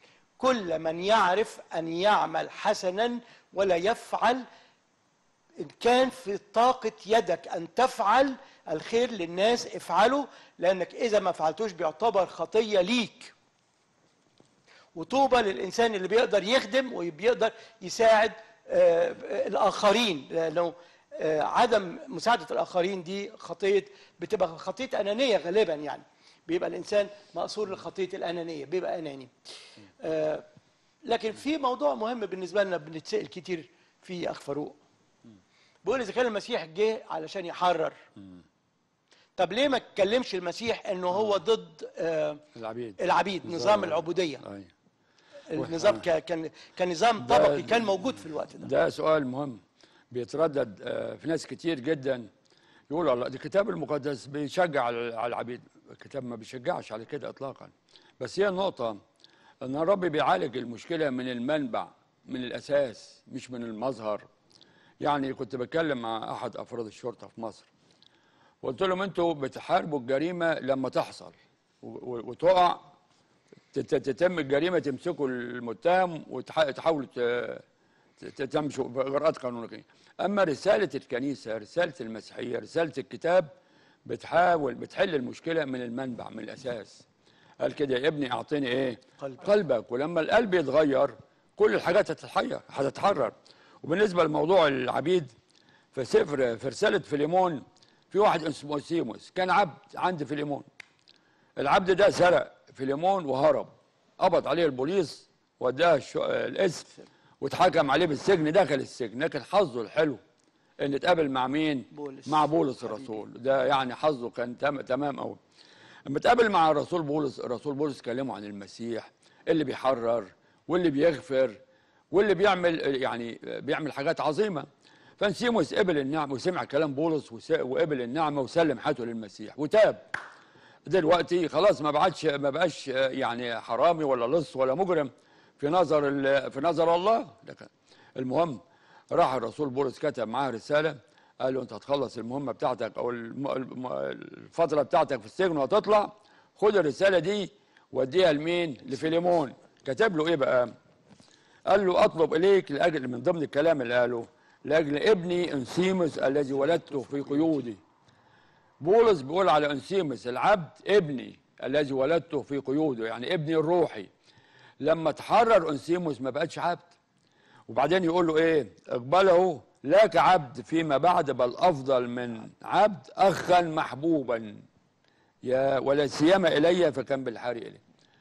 كل من يعرف ان يعمل حسنا ولا يفعل ان كان في طاقه يدك ان تفعل الخير للناس افعله لانك اذا ما فعلتوش بيعتبر خطيه ليك وطوبى للانسان اللي بيقدر يخدم وبيقدر يساعد آه، الاخرين لانه آه، عدم مساعده الاخرين دي خطيه بتبقى خطيه انانيه غالبا يعني بيبقى الانسان مأسور لخطيه الانانيه بيبقى اناني آه، لكن في موضوع مهم بالنسبه لنا بنتسال كتير فيه اخ فاروق بيقول اذا كان المسيح جه علشان يحرر طب ليه ما اتكلمش المسيح انه هو ضد آه، العبيد العبيد نظام العبوديه أي. النظام ك- كان كان نظام ده- طبقي كان موجود في الوقت ده ده سؤال مهم بيتردد آه، في ناس كتير جدا يقول الله ده الكتاب المقدس بيشجع على على العبيد الكتاب ما بيشجعش على كده اطلاقا بس هي النقطه ان الرب بيعالج المشكله من المنبع من الاساس مش من المظهر يعني كنت بتكلم مع احد افراد الشرطه في مصر قلت لهم انتوا بتحاربوا الجريمه لما تحصل و- و- وتقع تت- تتم الجريمه تمسكوا المتهم وتحاولوا ت- تمشوا بإجراءات قانونية أما رسالة الكنيسة رسالة المسيحية رسالة الكتاب بتحاول بتحل المشكلة من المنبع من الأساس قال كده يا ابني أعطيني إيه قلبك. قلبك ولما القلب يتغير كل الحاجات هتتحير هتتحرر وبالنسبة لموضوع العبيد في سفر في رسالة فيليمون في واحد اسمه سيموس كان عبد عند فيليمون العبد ده سرق فيليمون وهرب قبض عليه البوليس وداه الشو- القسم واتحكم عليه بالسجن دخل السجن لكن حظه الحلو ان اتقابل مع مين بولس. مع بولس الرسول ده يعني حظه كان تم تمام قوي لما اتقابل مع الرسول بولس الرسول بولس كلمه عن المسيح اللي بيحرر واللي بيغفر واللي بيعمل يعني بيعمل حاجات عظيمه فانسيموس قبل النعمه وسمع كلام بولس وس- وقبل النعمه وسلم حياته للمسيح وتاب دلوقتي خلاص ما بعدش ما بقاش يعني حرامي ولا لص ولا مجرم في نظر ال- في نظر الله لكن المهم راح الرسول بولس كتب معاه رساله قال له انت هتخلص المهمه بتاعتك او الم- الم- الفتره بتاعتك في السجن وهتطلع خد الرساله دي وديها لمين؟ لفيليمون كتب له ايه بقى؟ قال له اطلب اليك لاجل من ضمن الكلام اللي قاله لاجل ابني انسيموس الذي ولدته في قيودي بولس بيقول على انسيموس العبد ابني الذي ولدته في قيوده يعني ابني الروحي لما تحرر انسيموس ما بقتش عبد وبعدين يقول له ايه اقبله لا كعبد فيما بعد بل افضل من عبد اخا محبوبا يا ولا سيما الي فكان بالحري الي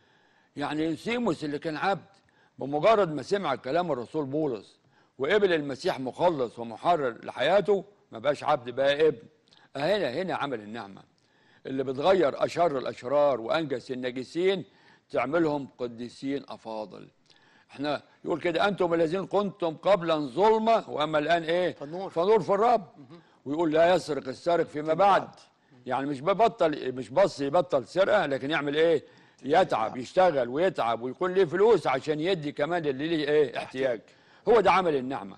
يعني انسيموس اللي كان عبد بمجرد ما سمع كلام الرسول بولس وقبل المسيح مخلص ومحرر لحياته ما بقاش عبد بقى ابن هنا هنا عمل النعمه اللي بتغير اشر الاشرار وانجس النجسين تعملهم قديسين افاضل احنا يقول كده انتم الذين كنتم قبلا ظلمه واما الان ايه فنور. فنور في الرب ويقول لا يسرق السارق فيما بعد يعني مش ببطل مش بس يبطل سرقه لكن يعمل ايه يتعب يشتغل ويتعب ويكون ليه فلوس عشان يدي كمان اللي ليه ايه احتياج هو ده عمل النعمه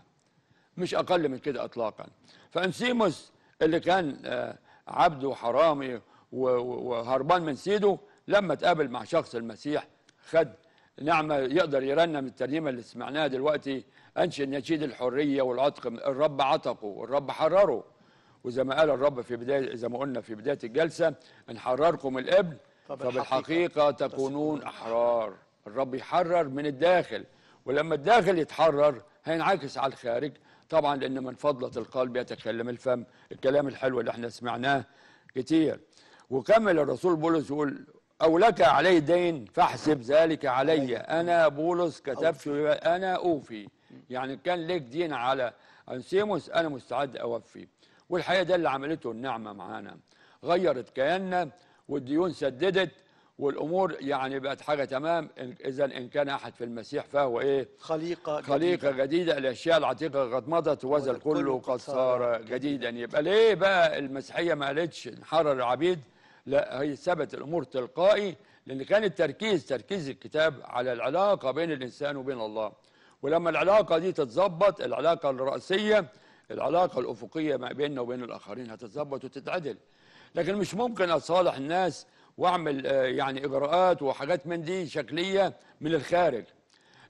مش اقل من كده اطلاقا فانسيموس اللي كان آه، عبد وحرامي و- و- وهربان من سيده لما تقابل مع شخص المسيح خد نعمه يقدر يرنم الترنيمه اللي سمعناها دلوقتي انشئ نشيد الحريه والعتق الرب عتقه والرب حرره وزي ما قال الرب في بدايه زي ما قلنا في بدايه الجلسه ان حرركم الابن فبالحقيقة فبالحقيقه تكونون احرار الرب يحرر من الداخل ولما الداخل يتحرر هينعكس على الخارج طبعا لان من فضله القلب يتكلم الفم الكلام الحلو اللي احنا سمعناه كتير وكمل الرسول بولس يقول او لك علي دين فاحسب ذلك علي انا بولس كتبت انا اوفي يعني كان لك دين على انسيموس انا مستعد اوفي والحقيقه ده اللي عملته النعمه معانا غيرت كياننا والديون سددت والامور يعني بقت حاجه تمام اذا ان كان احد في المسيح فهو ايه خليقه خليقة جديدة الأشياء العتيقة قد مضت وذا الكل قد صار جديدا يبقى ليه بقى المسيحية ما قالتش نحرر العبيد لا هي ثبت الأمور تلقائي لأن كان التركيز تركيز الكتاب على العلاقة بين الإنسان وبين الله ولما العلاقة دي تتظبط العلاقة الرئيسية العلاقة الأفقية ما بيننا وبين الآخرين هتتظبط وتتعدل لكن مش ممكن أصالح الناس وأعمل آه، يعني إجراءات وحاجات من دي شكلية من الخارج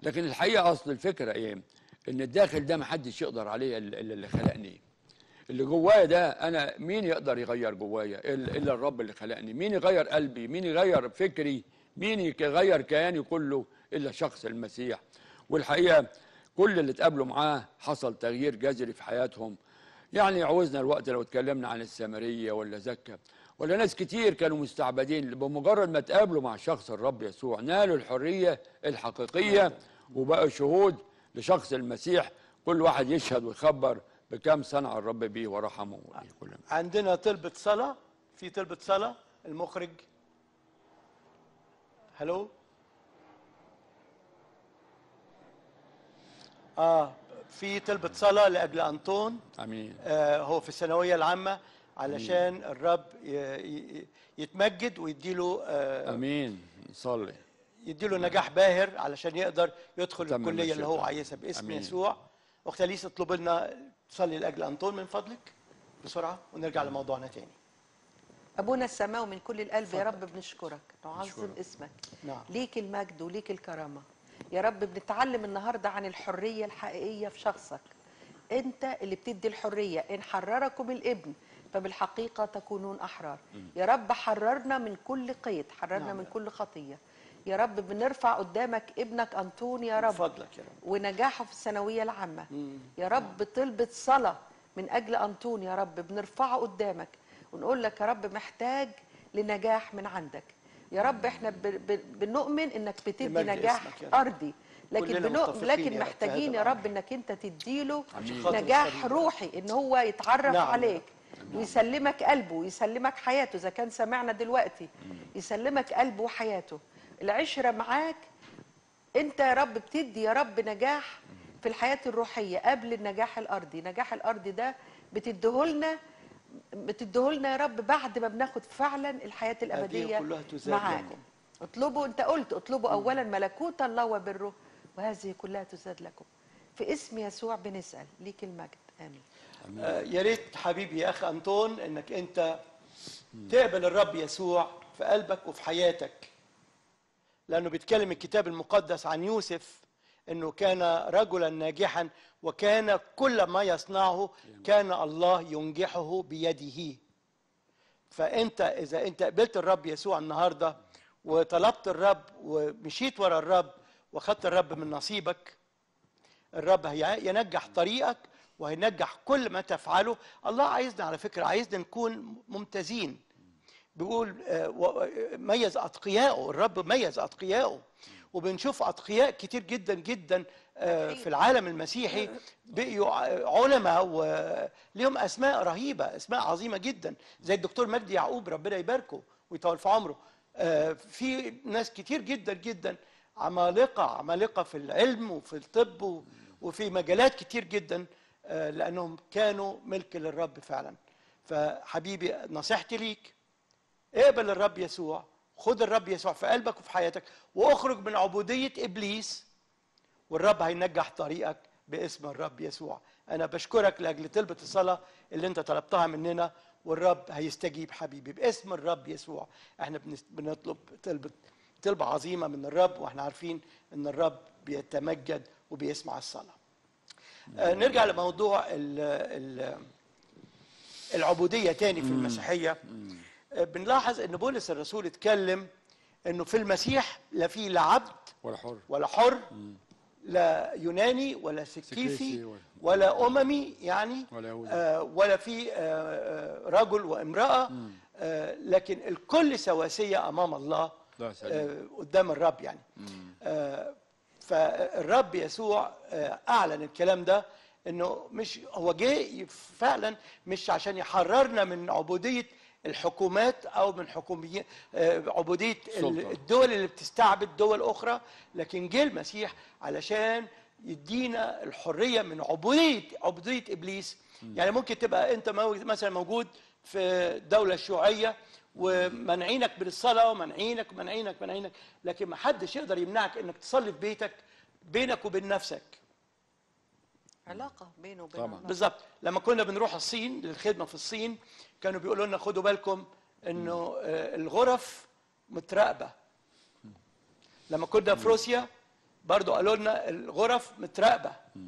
لكن الحقيقه اصل الفكره ايه ان الداخل ده ما حدش يقدر عليه الا إلا اللي خلقني اللي جوايا ده انا مين يقدر يغير جوايا الا إلا الرب اللي خلقني مين يغير قلبي مين يغير فكري مين يغير كياني كله الا شخص المسيح والحقيقه كل اللي اتقابلوا معاه حصل تغيير جذري في حياتهم يعني عوزنا الوقت لو اتكلمنا عن السامريه ولا زكا ولا ناس كتير كانوا مستعبدين بمجرد ما تقابلوا مع شخص الرب يسوع نالوا الحريه الحقيقيه وبقوا شهود لشخص المسيح كل واحد يشهد ويخبر بكم صنع الرب بيه ورحمه وبيه كل عندنا طلبة صلاة في طلبة صلاة المخرج هلو اه في طلبة صلاة لأجل أنطون امين آه هو في الثانوية العامة علشان الرب ي- ي- يتمجد ويديله آه امين نصلي يديله نجاح باهر علشان يقدر يدخل تمم الكلية اللي هو مشيئته. عايزها باسم أمين. يسوع أخت أليس اطلب لنا تصلي لأجل أنطون من فضلك بسرعة ونرجع لموضوعنا تاني أبونا السماوي من كل القلب يا رب بنشكرك نعظم اسمك نعم. ليك المجد وليك الكرامة يا رب بنتعلم النهاردة عن الحرية الحقيقية في شخصك أنت اللي بتدي الحرية إن حرركم الابن فبالحقيقة تكونون أحرار يا رب حررنا من كل قيد حررنا نعم. من كل خطية يا رب بنرفع قدامك ابنك أنطون يا رب فضلك يا رب ونجاحه في الثانوية العامة يا رب طلبة صلاة من أجل أنطون يا رب بنرفعه قدامك ونقول لك يا رب محتاج لنجاح من عندك يا رب احنا ب- ب- بنؤمن انك بتدي لمجد نجاح اسمك يا رب. ارضي لكن كلنا بنؤمن متفقين لكن يا رب في محتاجين هذا يا الأمر. رب انك انت تديله عشان خاطر نجاح الصليب. روحي ان هو يتعرف نعم. عليك ويسلمك قلبه ويسلمك حياته اذا كان سمعنا دلوقتي يسلمك قلبه وحياته العشره معاك انت يا رب بتدي يا رب نجاح في الحياه الروحيه قبل النجاح الارضي النجاح الارضي ده بتديهولنا بتديهولنا يا رب بعد ما بناخد فعلا الحياه الابديه كلها تزاد معاك لكم. اطلبوا انت قلت اطلبوا اولا ملكوت الله وبره وهذه كلها تزاد لكم في اسم يسوع بنسال ليك المجد امين آه، يا ريت حبيبي يا اخ انطون انك انت تقبل الرب يسوع في قلبك وفي حياتك لانه بيتكلم الكتاب المقدس عن يوسف انه كان رجلا ناجحا وكان كل ما يصنعه كان الله ينجحه بيده فانت اذا انت قبلت الرب يسوع النهارده وطلبت الرب ومشيت ورا الرب واخدت الرب من نصيبك الرب هي- ينجح طريقك وهينجح كل ما تفعله الله عايزنا على فكرة عايزنا نكون ممتازين بيقول آه، و- ميز أتقياءه الرب ميز أتقياءه وبنشوف أتقياء كتير جدا جدا آه، في العالم المسيحي بقيوا ع- علماء وليهم أسماء رهيبة أسماء عظيمة جدا زي الدكتور مجدي يعقوب ربنا يباركه ويطول في عمره آه، في ناس كتير جدا جدا عمالقة عمالقة في العلم وفي الطب و- وفي مجالات كتير جدا آه، لأنهم كانوا ملك للرب فعلا فحبيبي نصيحتي ليك اقبل الرب يسوع خد الرب يسوع في قلبك وفي حياتك واخرج من عبودية إبليس والرب هينجح طريقك باسم الرب يسوع أنا بشكرك لأجل طلبة الصلاة اللي أنت طلبتها مننا والرب هيستجيب حبيبي باسم الرب يسوع احنا بنس- بنطلب طلبة طلبة عظيمة من الرب واحنا عارفين ان الرب بيتمجد وبيسمع الصلاة آه، نرجع لموضوع ال ال العبودية تاني في المسيحية آه، بنلاحظ ان بولس الرسول اتكلم انه في المسيح لا في لا عبد ولا حر ولا حر لا يوناني ولا سكيفي سكيفي ولا- ولا أممي يعني ولا يهودي. آه ولا في آه آه، رجل وامرأة آه لكن الكل سواسية أمام الله لا سليم. آه قدام الرب يعني آه فالرب يسوع آه أعلن الكلام ده انه مش هو جه فعلا مش عشان يحررنا من عبوديه الحكومات او من حكوميه آه، عبوديه السلطة. الدول اللي بتستعبد دول اخرى لكن جه المسيح علشان يدينا الحريه من عبوديه عبوديه ابليس يعني ممكن تبقى انت مو- مثلا موجود في الدوله الشيوعيه ومنعينك من الصلاه ومنعينك ومنعينك ومنعينك لكن ما حدش يقدر يمنعك انك تصلي في بيتك بينك وبين نفسك علاقه بينه وبين طبعاً. الله بالظبط لما كنا بنروح الصين للخدمه في الصين كانوا بيقولوا لنا خدوا بالكم انه آه، الغرف متراقبه لما كنا في روسيا برضو قالوا لنا الغرف متراقبه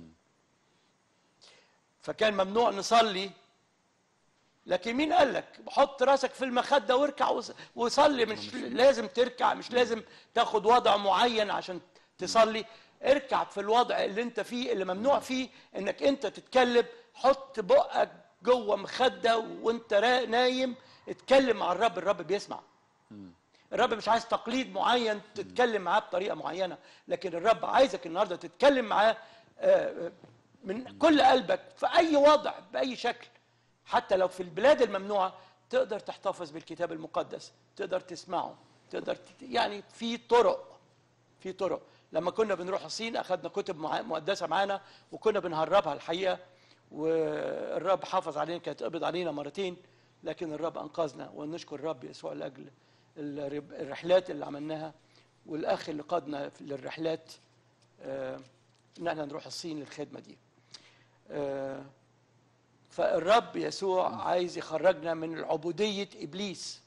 فكان ممنوع نصلي لكن مين قال لك حط راسك في المخده واركع وص- وصلي مش لازم تركع مش لازم تاخد وضع معين عشان تصلي اركع في الوضع اللي انت فيه اللي ممنوع فيه انك انت تتكلم حط بقك جوه مخده وانت را- نايم اتكلم مع الرب الرب بيسمع الرب مش عايز تقليد معين تتكلم معاه بطريقه معينه لكن الرب عايزك النهارده تتكلم معاه آه، من كل قلبك في اي وضع باي شكل حتى لو في البلاد الممنوعه تقدر تحتفظ بالكتاب المقدس تقدر تسمعه تقدر تت... يعني في طرق في طرق لما كنا بنروح الصين اخذنا كتب مع- مقدسه معانا وكنا بنهربها الحقيقه والرب حافظ علينا كانت قبض علينا مرتين لكن الرب انقذنا ونشكر الرب يسوع لاجل الرب- الرحلات اللي عملناها والاخ اللي قادنا في- للرحلات آه، ان احنا نروح الصين للخدمه دي آه، فالرب يسوع عايز يخرجنا من عبوديه ابليس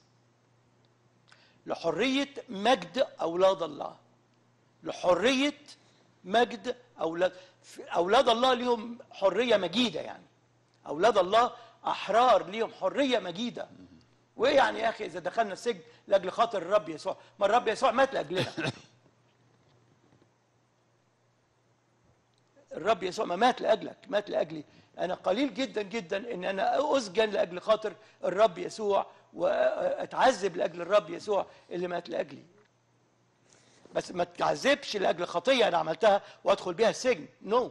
لحريه مجد اولاد الله لحريه مجد اولاد اولاد الله ليهم حريه مجيده يعني اولاد الله احرار ليهم حريه مجيده وايه يعني يا اخي اذا دخلنا السجن لاجل خاطر الرب يسوع ما الرب يسوع مات لاجلنا الرب يسوع ما مات لاجلك مات لاجلي انا قليل جدا جدا ان انا اسجن لاجل خاطر الرب يسوع واتعذب لاجل الرب يسوع اللي مات لاجلي بس ما تتعذبش لاجل خطيه انا عملتها وادخل بيها السجن نو no.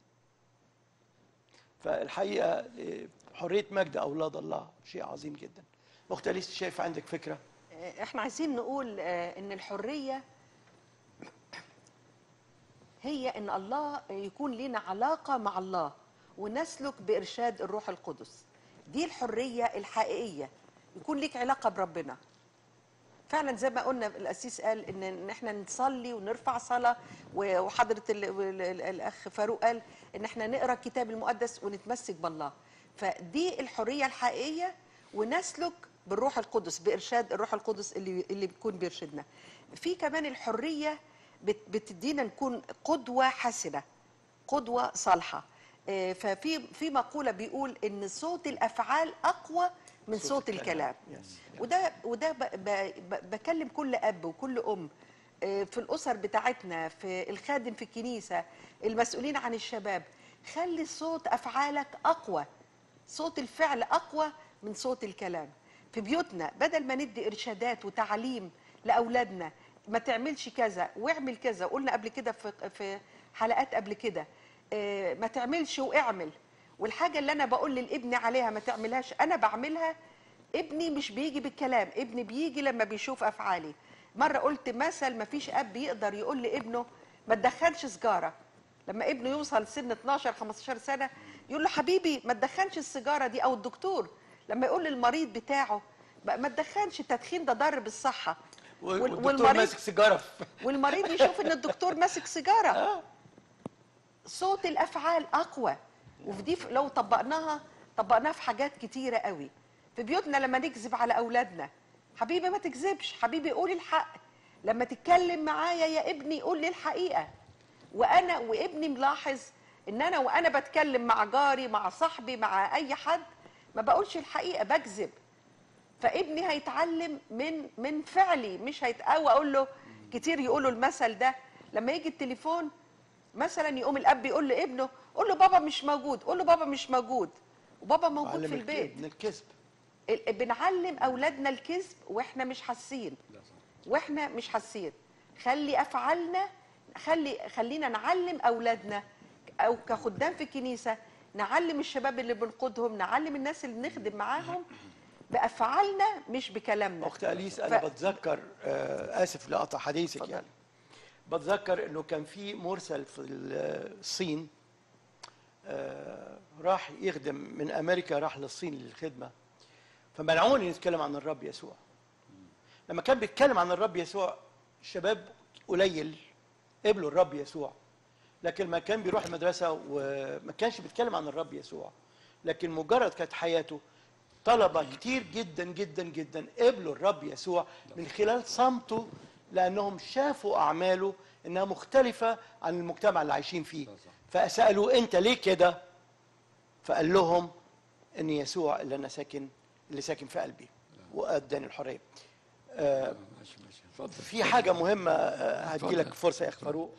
فالحقيقه إيه، حريه مجد اولاد الله شيء عظيم جدا اخت اليس شايف عندك فكره احنا عايزين نقول آه، ان الحريه هي ان الله يكون لنا علاقه مع الله ونسلك بارشاد الروح القدس دي الحريه الحقيقيه يكون لك علاقه بربنا فعلا زي ما قلنا القسيس قال ان ان احنا نصلي ونرفع صلاه و- وحضره ال- ال- ال- الاخ فاروق قال ان احنا نقرا الكتاب المقدس ونتمسك بالله فدي الحريه الحقيقيه ونسلك بالروح القدس بارشاد الروح القدس اللي اللي بيكون بيرشدنا في كمان الحريه بت- بتدينا نكون قدوه حسنه قدوه صالحه آه، ففي في مقوله بيقول ان صوت الافعال اقوى من صوت صوت الكلام. الكلام Yes. وده وده ب ب ب بكلم كل اب وكل ام آه، في الاسر بتاعتنا في الخادم في الكنيسه المسؤولين عن الشباب خلي صوت افعالك اقوى صوت الفعل اقوى من صوت الكلام في بيوتنا بدل ما ندي ارشادات وتعليم لاولادنا ما تعملش كذا واعمل كذا قلنا قبل كده في في حلقات قبل كده آه، ما تعملش واعمل والحاجه اللي انا بقول للابن عليها ما تعملهاش انا بعملها ابني مش بيجي بالكلام ابني بيجي لما بيشوف افعالي مره قلت مثل ما فيش اب يقدر يقول لابنه ما تدخنش سيجاره لما ابنه يوصل سن 12 15 سنه يقول له حبيبي ما تدخنش السيجاره دي او الدكتور لما يقول للمريض بتاعه ما ما تدخنش التدخين ده ضار بالصحه وال- والدكتور ماسك سيجاره في- والمريض يشوف ان الدكتور ماسك سيجاره صوت الافعال اقوى وفي دي لو طبقناها طبقناها في حاجات كتيره قوي في بيوتنا لما نكذب على اولادنا حبيبي ما تكذبش حبيبي قول الحق لما تتكلم معايا يا ابني قول لي الحقيقه وانا وابني ملاحظ ان انا وانا بتكلم مع جاري مع صاحبي مع اي حد ما بقولش الحقيقه بكذب فابني هيتعلم من من فعلي مش هيتقوى اقول له كتير يقولوا المثل ده لما يجي التليفون مثلا يقوم الاب يقول لابنه قول له بابا مش موجود قول له بابا مش موجود وبابا موجود معلم في البيت الكذب- من الكذب ال- بنعلم اولادنا الكذب واحنا مش حاسين واحنا مش حاسين خلي افعالنا خلي خلينا نعلم اولادنا او كخدام في الكنيسه نعلم الشباب اللي بنقودهم نعلم الناس اللي بنخدم معاهم بافعالنا مش بكلامنا اخت اليس انا ف- بتذكر آه، اسف لقطع حديثك يعني بتذكر انه كان في مرسل في الصين آه، راح يخدم من امريكا راح للصين للخدمه فمنعوني يتكلم عن الرب يسوع لما كان بيتكلم عن الرب يسوع الشباب قليل قبلوا الرب يسوع لكن ما كان بيروح المدرسه وما كانش بيتكلم عن الرب يسوع لكن مجرد كانت حياته طلبة كتير جدا جدا جدا قبلوا الرب يسوع من خلال صمته لأنهم شافوا أعماله انها مختلفه عن المجتمع اللي عايشين فيه فسالوا انت ليه كده فقال لهم ان يسوع اللي انا ساكن اللي ساكن في قلبي واداني الحريه ماشي ماشي اتفضل في حاجه مهمه آه، هدي لك اتفضل. فرصه يا اخ فاروق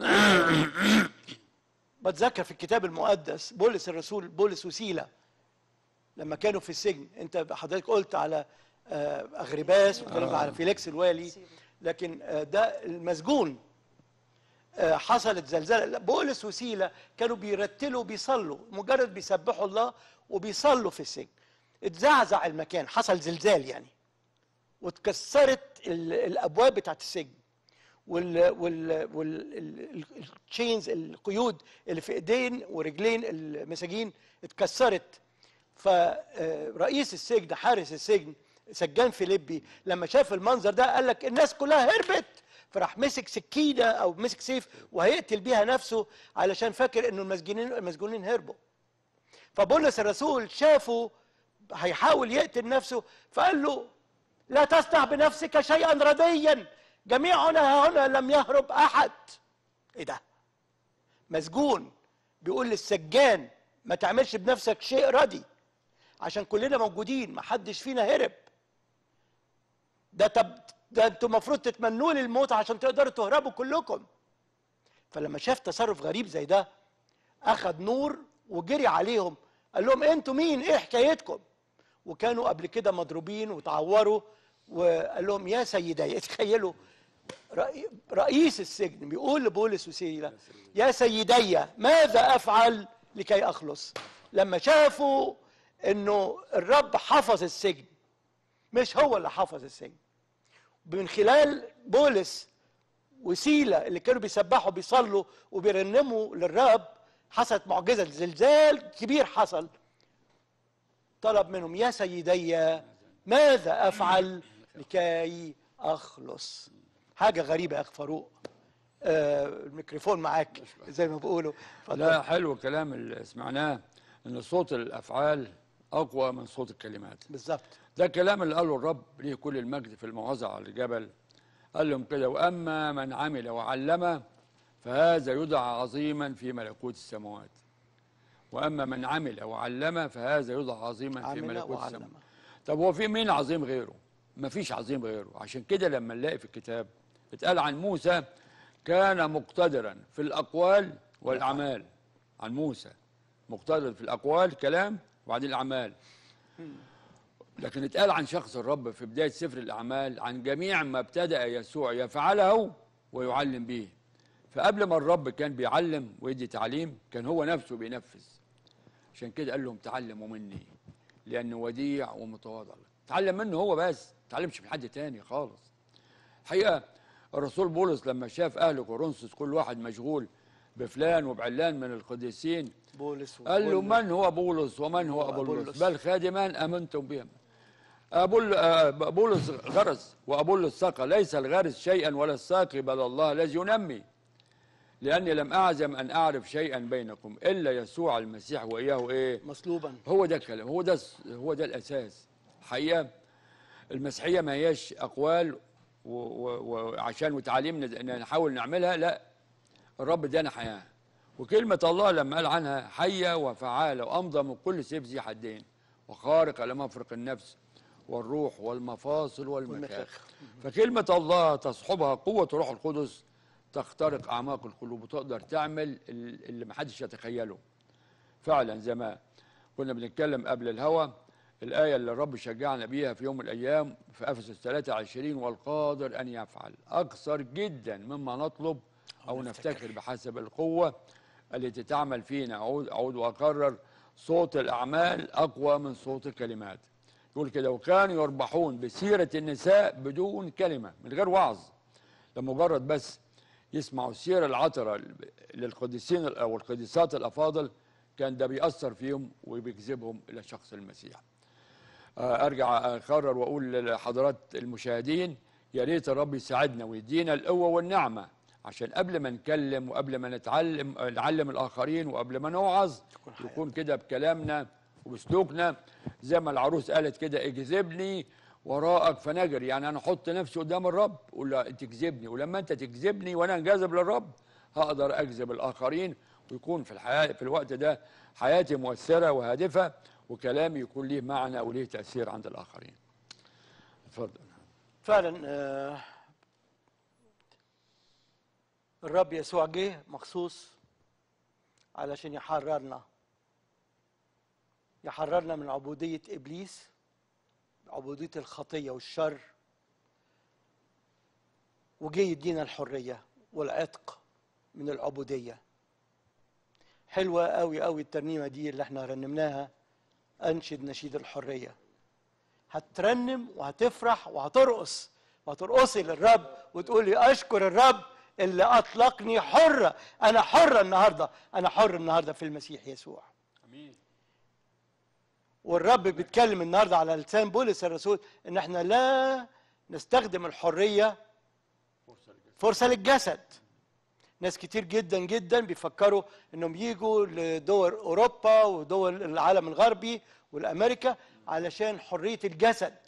بتذكر في الكتاب المقدس بولس الرسول بولس وسيله لما كانوا في السجن انت حضرتك قلت على آه، اغرباس واتكلمت على فيليكس الوالي لكن آه، ده المسجون آه، حصلت زلزال لا، بولس وسيله كانوا بيرتلوا بيصلوا مجرد بيسبحوا الله وبيصلوا في السجن اتزعزع المكان حصل زلزال يعني واتكسرت ال- الابواب بتاعت السجن وال وال والتشينز القيود اللي في ايدين ورجلين المساجين اتكسرت فرئيس السجن حارس السجن سجان فيليبي لما شاف المنظر ده قال لك الناس كلها هربت فراح مسك سكينه او مسك سيف وهيقتل بيها نفسه علشان فاكر انه المسجونين المسجونين هربوا فبولس الرسول شافه هيحاول يقتل نفسه فقال له لا تصنع بنفسك شيئا رديا جميعنا هنا لم يهرب احد ايه ده مسجون بيقول للسجان ما تعملش بنفسك شيء ردي عشان كلنا موجودين ما حدش فينا هرب ده طب ده انتوا المفروض تتمنوا لي الموت عشان تقدروا تهربوا كلكم فلما شاف تصرف غريب زي ده اخذ نور وجري عليهم قال لهم انتوا مين ايه حكايتكم وكانوا قبل كده مضروبين وتعوروا وقال لهم يا سيدي تخيلوا رئي- رئيس السجن بيقول لبولس وسيلة يا سيدي ماذا أفعل لكي أخلص لما شافوا أنه الرب حفظ السجن مش هو اللي حفظ السجن من خلال بولس وسيلة اللي كانوا بيسبحوا بيصلوا وبيرنموا للرب حصلت معجزة زلزال كبير حصل طلب منهم يا سيدي ماذا افعل لكي اخلص حاجه غريبه يا اخ فاروق آه الميكروفون معاك زي ما بيقولوا اتفضل. لا حلو الكلام اللي سمعناه ان صوت الافعال اقوى من صوت الكلمات بالظبط ده الكلام اللي قاله الرب ليه كل المجد في الموعظه على الجبل قال لهم كده واما من عمل وعلم فهذا يدعى عظيما في ملكوت السماوات واما من عمل وعلم فهذا يدعى عظيما في عمل ملكوت وعلم. السماوات طب هو في مين عظيم غيره ما فيش عظيم غيره عشان كده لما نلاقي في الكتاب اتقال عن موسى كان مقتدرا في الاقوال والاعمال عن موسى مقتدر في الاقوال كلام وبعدين الاعمال لكن اتقال عن شخص الرب في بدايه سفر الاعمال عن جميع ما ابتدا يسوع يفعله ويعلم به فقبل ما الرب كان بيعلم ويدي تعليم كان هو نفسه بينفذ عشان كده قال لهم تعلموا مني لانه وديع ومتواضع تعلم منه هو بس ما تعلمش من حد تاني خالص الحقيقه الرسول بولس لما شاف اهل كورنثوس كل واحد مشغول بفلان وبعلان من القديسين بولس قال له وبولس. من هو بولس ومن هو هو أبولس أبولس. بل خادمان أمنتم بهم أبول آه، بولس غرس وأبولس سقى ليس الغارس شيئا ولا الساقي بل الله الذي ينمي لأني لم أعزم أن أعرف شيئا بينكم إلا يسوع المسيح وإياه إيه مصلوبا هو ده الكلام هو ده هو ده الأساس حقيقة المسيحية ما هياش أقوال و- و- وعشان وتعاليم نز- نحاول نعملها لا الرب ادانا حياه وكلمه الله لما قال عنها حيه وفعاله وامضى من كل سيف ذي حدين وخارقه لمفرق النفس والروح والمفاصل والمخاخ والمخاخ. فكلمه الله تصحبها قوه روح القدس تخترق اعماق القلوب وتقدر تعمل ال- اللي محدش يتخيله فعلا زي ما كنا بنتكلم قبل الهوى الآية اللي الرب شجعنا بيها في يوم من الأيام في أفسس 23 والقادر أن يفعل أكثر جدا مما نطلب أو نفتكر بحسب القوة التي تعمل فينا أعود, أعود وأكرر صوت الأعمال أقوى من صوت الكلمات يقول كده وكانوا يربحون بسيرة النساء بدون كلمة من غير وعظ لمجرد بس يسمعوا السيرة العطرة للقديسين أو القديسات الأفاضل كان ده بيأثر فيهم وبيجذبهم إلى شخص المسيح آه، أرجع أكرر وأقول لحضرات المشاهدين يا ريت الرب يساعدنا ويدينا القوة والنعمة عشان قبل ما نكلم وقبل ما نتعلم نعلم الآخرين وقبل ما نوعظ يكون كده بكلامنا وبسلوكنا زي ما العروس قالت كده اجذبني وراءك فنجري يعني انا احط نفسي قدام الرب اقول له تكذبني ولما انت تكذبني وانا انجذب للرب هقدر اجذب الاخرين ويكون في الحياه في الوقت ده حياتي مؤثره وهادفه وكلامي يكون ليه معنى وليه تاثير عند الاخرين اتفضل فعلا آه، الرب يسوع جه مخصوص علشان يحررنا يحررنا من عبودية إبليس عبودية الخطية والشر وجه يدينا الحرية والعتق من العبودية حلوة قوي قوي الترنيمة دي اللي احنا رنمناها أنشد نشيد الحرية هترنم وهتفرح وهترقص وهترقصي للرب وتقولي اشكر الرب اللي اطلقني حره انا حره النهارده انا حر النهارده في المسيح يسوع امين والرب بيتكلم النهارده على لسان بولس الرسول ان احنا لا نستخدم الحريه فرصه للجسد ناس كتير جدا جدا بيفكروا انهم يجوا لدول اوروبا ودول العالم الغربي والامريكا علشان حريه الجسد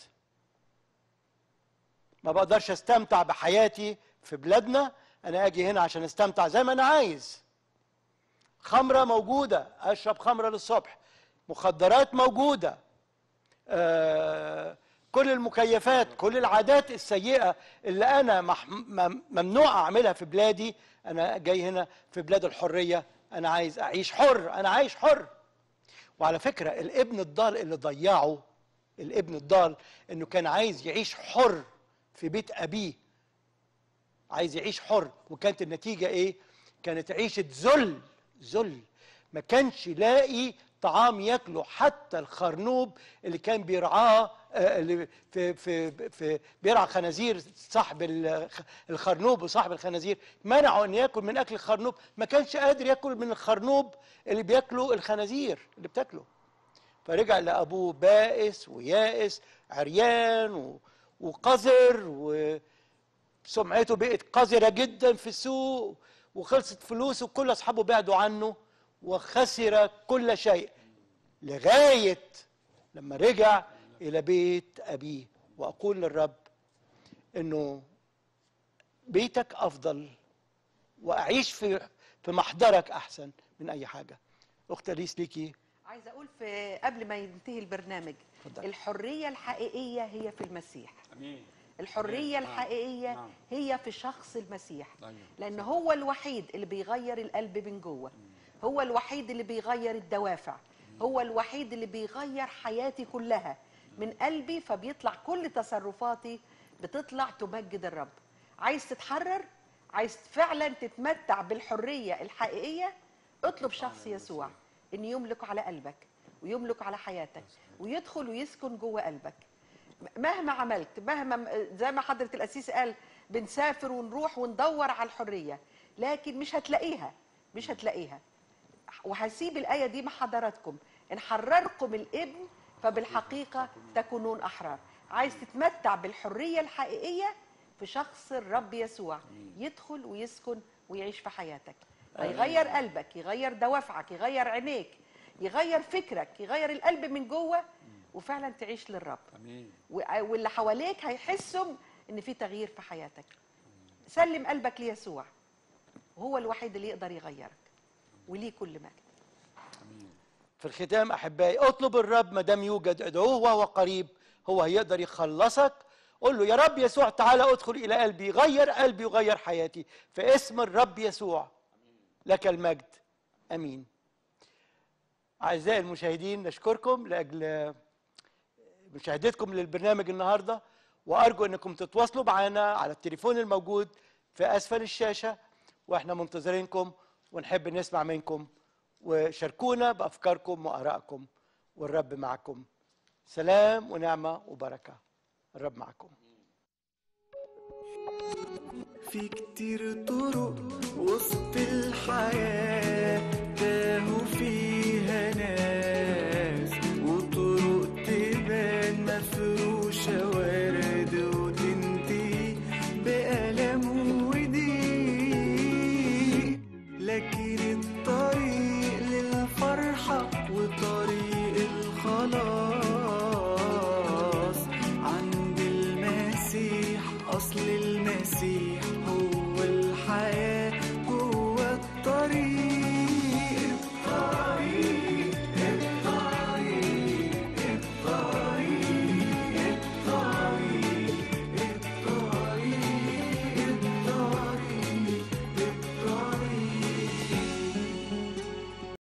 ما بقدرش استمتع بحياتي في بلادنا انا اجي هنا عشان استمتع زي ما انا عايز خمره موجوده اشرب خمره للصبح مخدرات موجوده آه كل المكيفات كل العادات السيئه اللي انا مح- مم- ممنوع اعملها في بلادي انا جاي هنا في بلاد الحريه انا عايز اعيش حر انا عايش حر وعلى فكره الابن الضال اللي ضيعه الابن الضال انه كان عايز يعيش حر في بيت ابيه عايز يعيش حر وكانت النتيجه ايه كانت عيشه ذل ذل ما كانش يلاقي طعام ياكله حتى الخرنوب اللي كان بيرعاه آه، اللي في في في بيرعى خنازير صاحب الخ- الخرنوب وصاحب الخنازير منعه ان ياكل من اكل الخرنوب ما كانش قادر ياكل من الخرنوب اللي بياكله الخنازير اللي بتاكله فرجع لابوه بائس ويائس عريان و- وقذر وسمعته بقت قذره جدا في السوق وخلصت فلوسه وكل اصحابه بعدوا عنه وخسر كل شيء لغايه لما رجع الى بيت ابيه واقول للرب انه بيتك افضل واعيش في في محضرك احسن من اي حاجه اخت اليس ليكي عايزه اقول في قبل ما ينتهي البرنامج اتفضل. الحريه الحقيقيه هي في المسيح امين الحريه نعم. الحقيقيه نعم. هي في شخص المسيح أيوة. لان هو الوحيد اللي بيغير القلب من جوه هو الوحيد اللي بيغير الدوافع هو الوحيد اللي بيغير حياتي كلها من قلبي فبيطلع كل تصرفاتي بتطلع تمجد الرب عايز تتحرر عايز فعلا تتمتع بالحريه الحقيقيه اطلب شخص يسوع ان يملك على قلبك ويملك على حياتك ويدخل ويسكن جوه قلبك مهما عملت مهما زي ما حضرة القسيس قال بنسافر ونروح وندور على الحرية لكن مش هتلاقيها مش هتلاقيها وهسيب الآية دي مع حضراتكم إن حرركم الابن فبالحقيقة تكونون أحرار عايز تتمتع بالحرية الحقيقية في شخص الرب يسوع يدخل ويسكن ويعيش في حياتك هيغير قلبك يغير دوافعك يغير عينيك يغير فكرك يغير القلب من جوه وفعلا تعيش للرب امين و- واللي حواليك هيحسوا ان في تغيير في حياتك سلم قلبك ليسوع وهو الوحيد اللي يقدر يغيرك وليه كل مجد في الختام احبائي اطلب الرب ما دام يوجد ادعوه وهو قريب هو هيقدر يخلصك قول له يا رب يسوع تعالى ادخل الى قلبي غير قلبي وغير حياتي في اسم الرب يسوع لك المجد امين اعزائي المشاهدين نشكركم لاجل مشاهدتكم للبرنامج النهارده وارجو انكم تتواصلوا معنا على التليفون الموجود في اسفل الشاشه واحنا منتظرينكم ونحب نسمع منكم وشاركونا بافكاركم وارائكم والرب معكم سلام ونعمه وبركه الرب معكم في كتير طرق وسط الحياة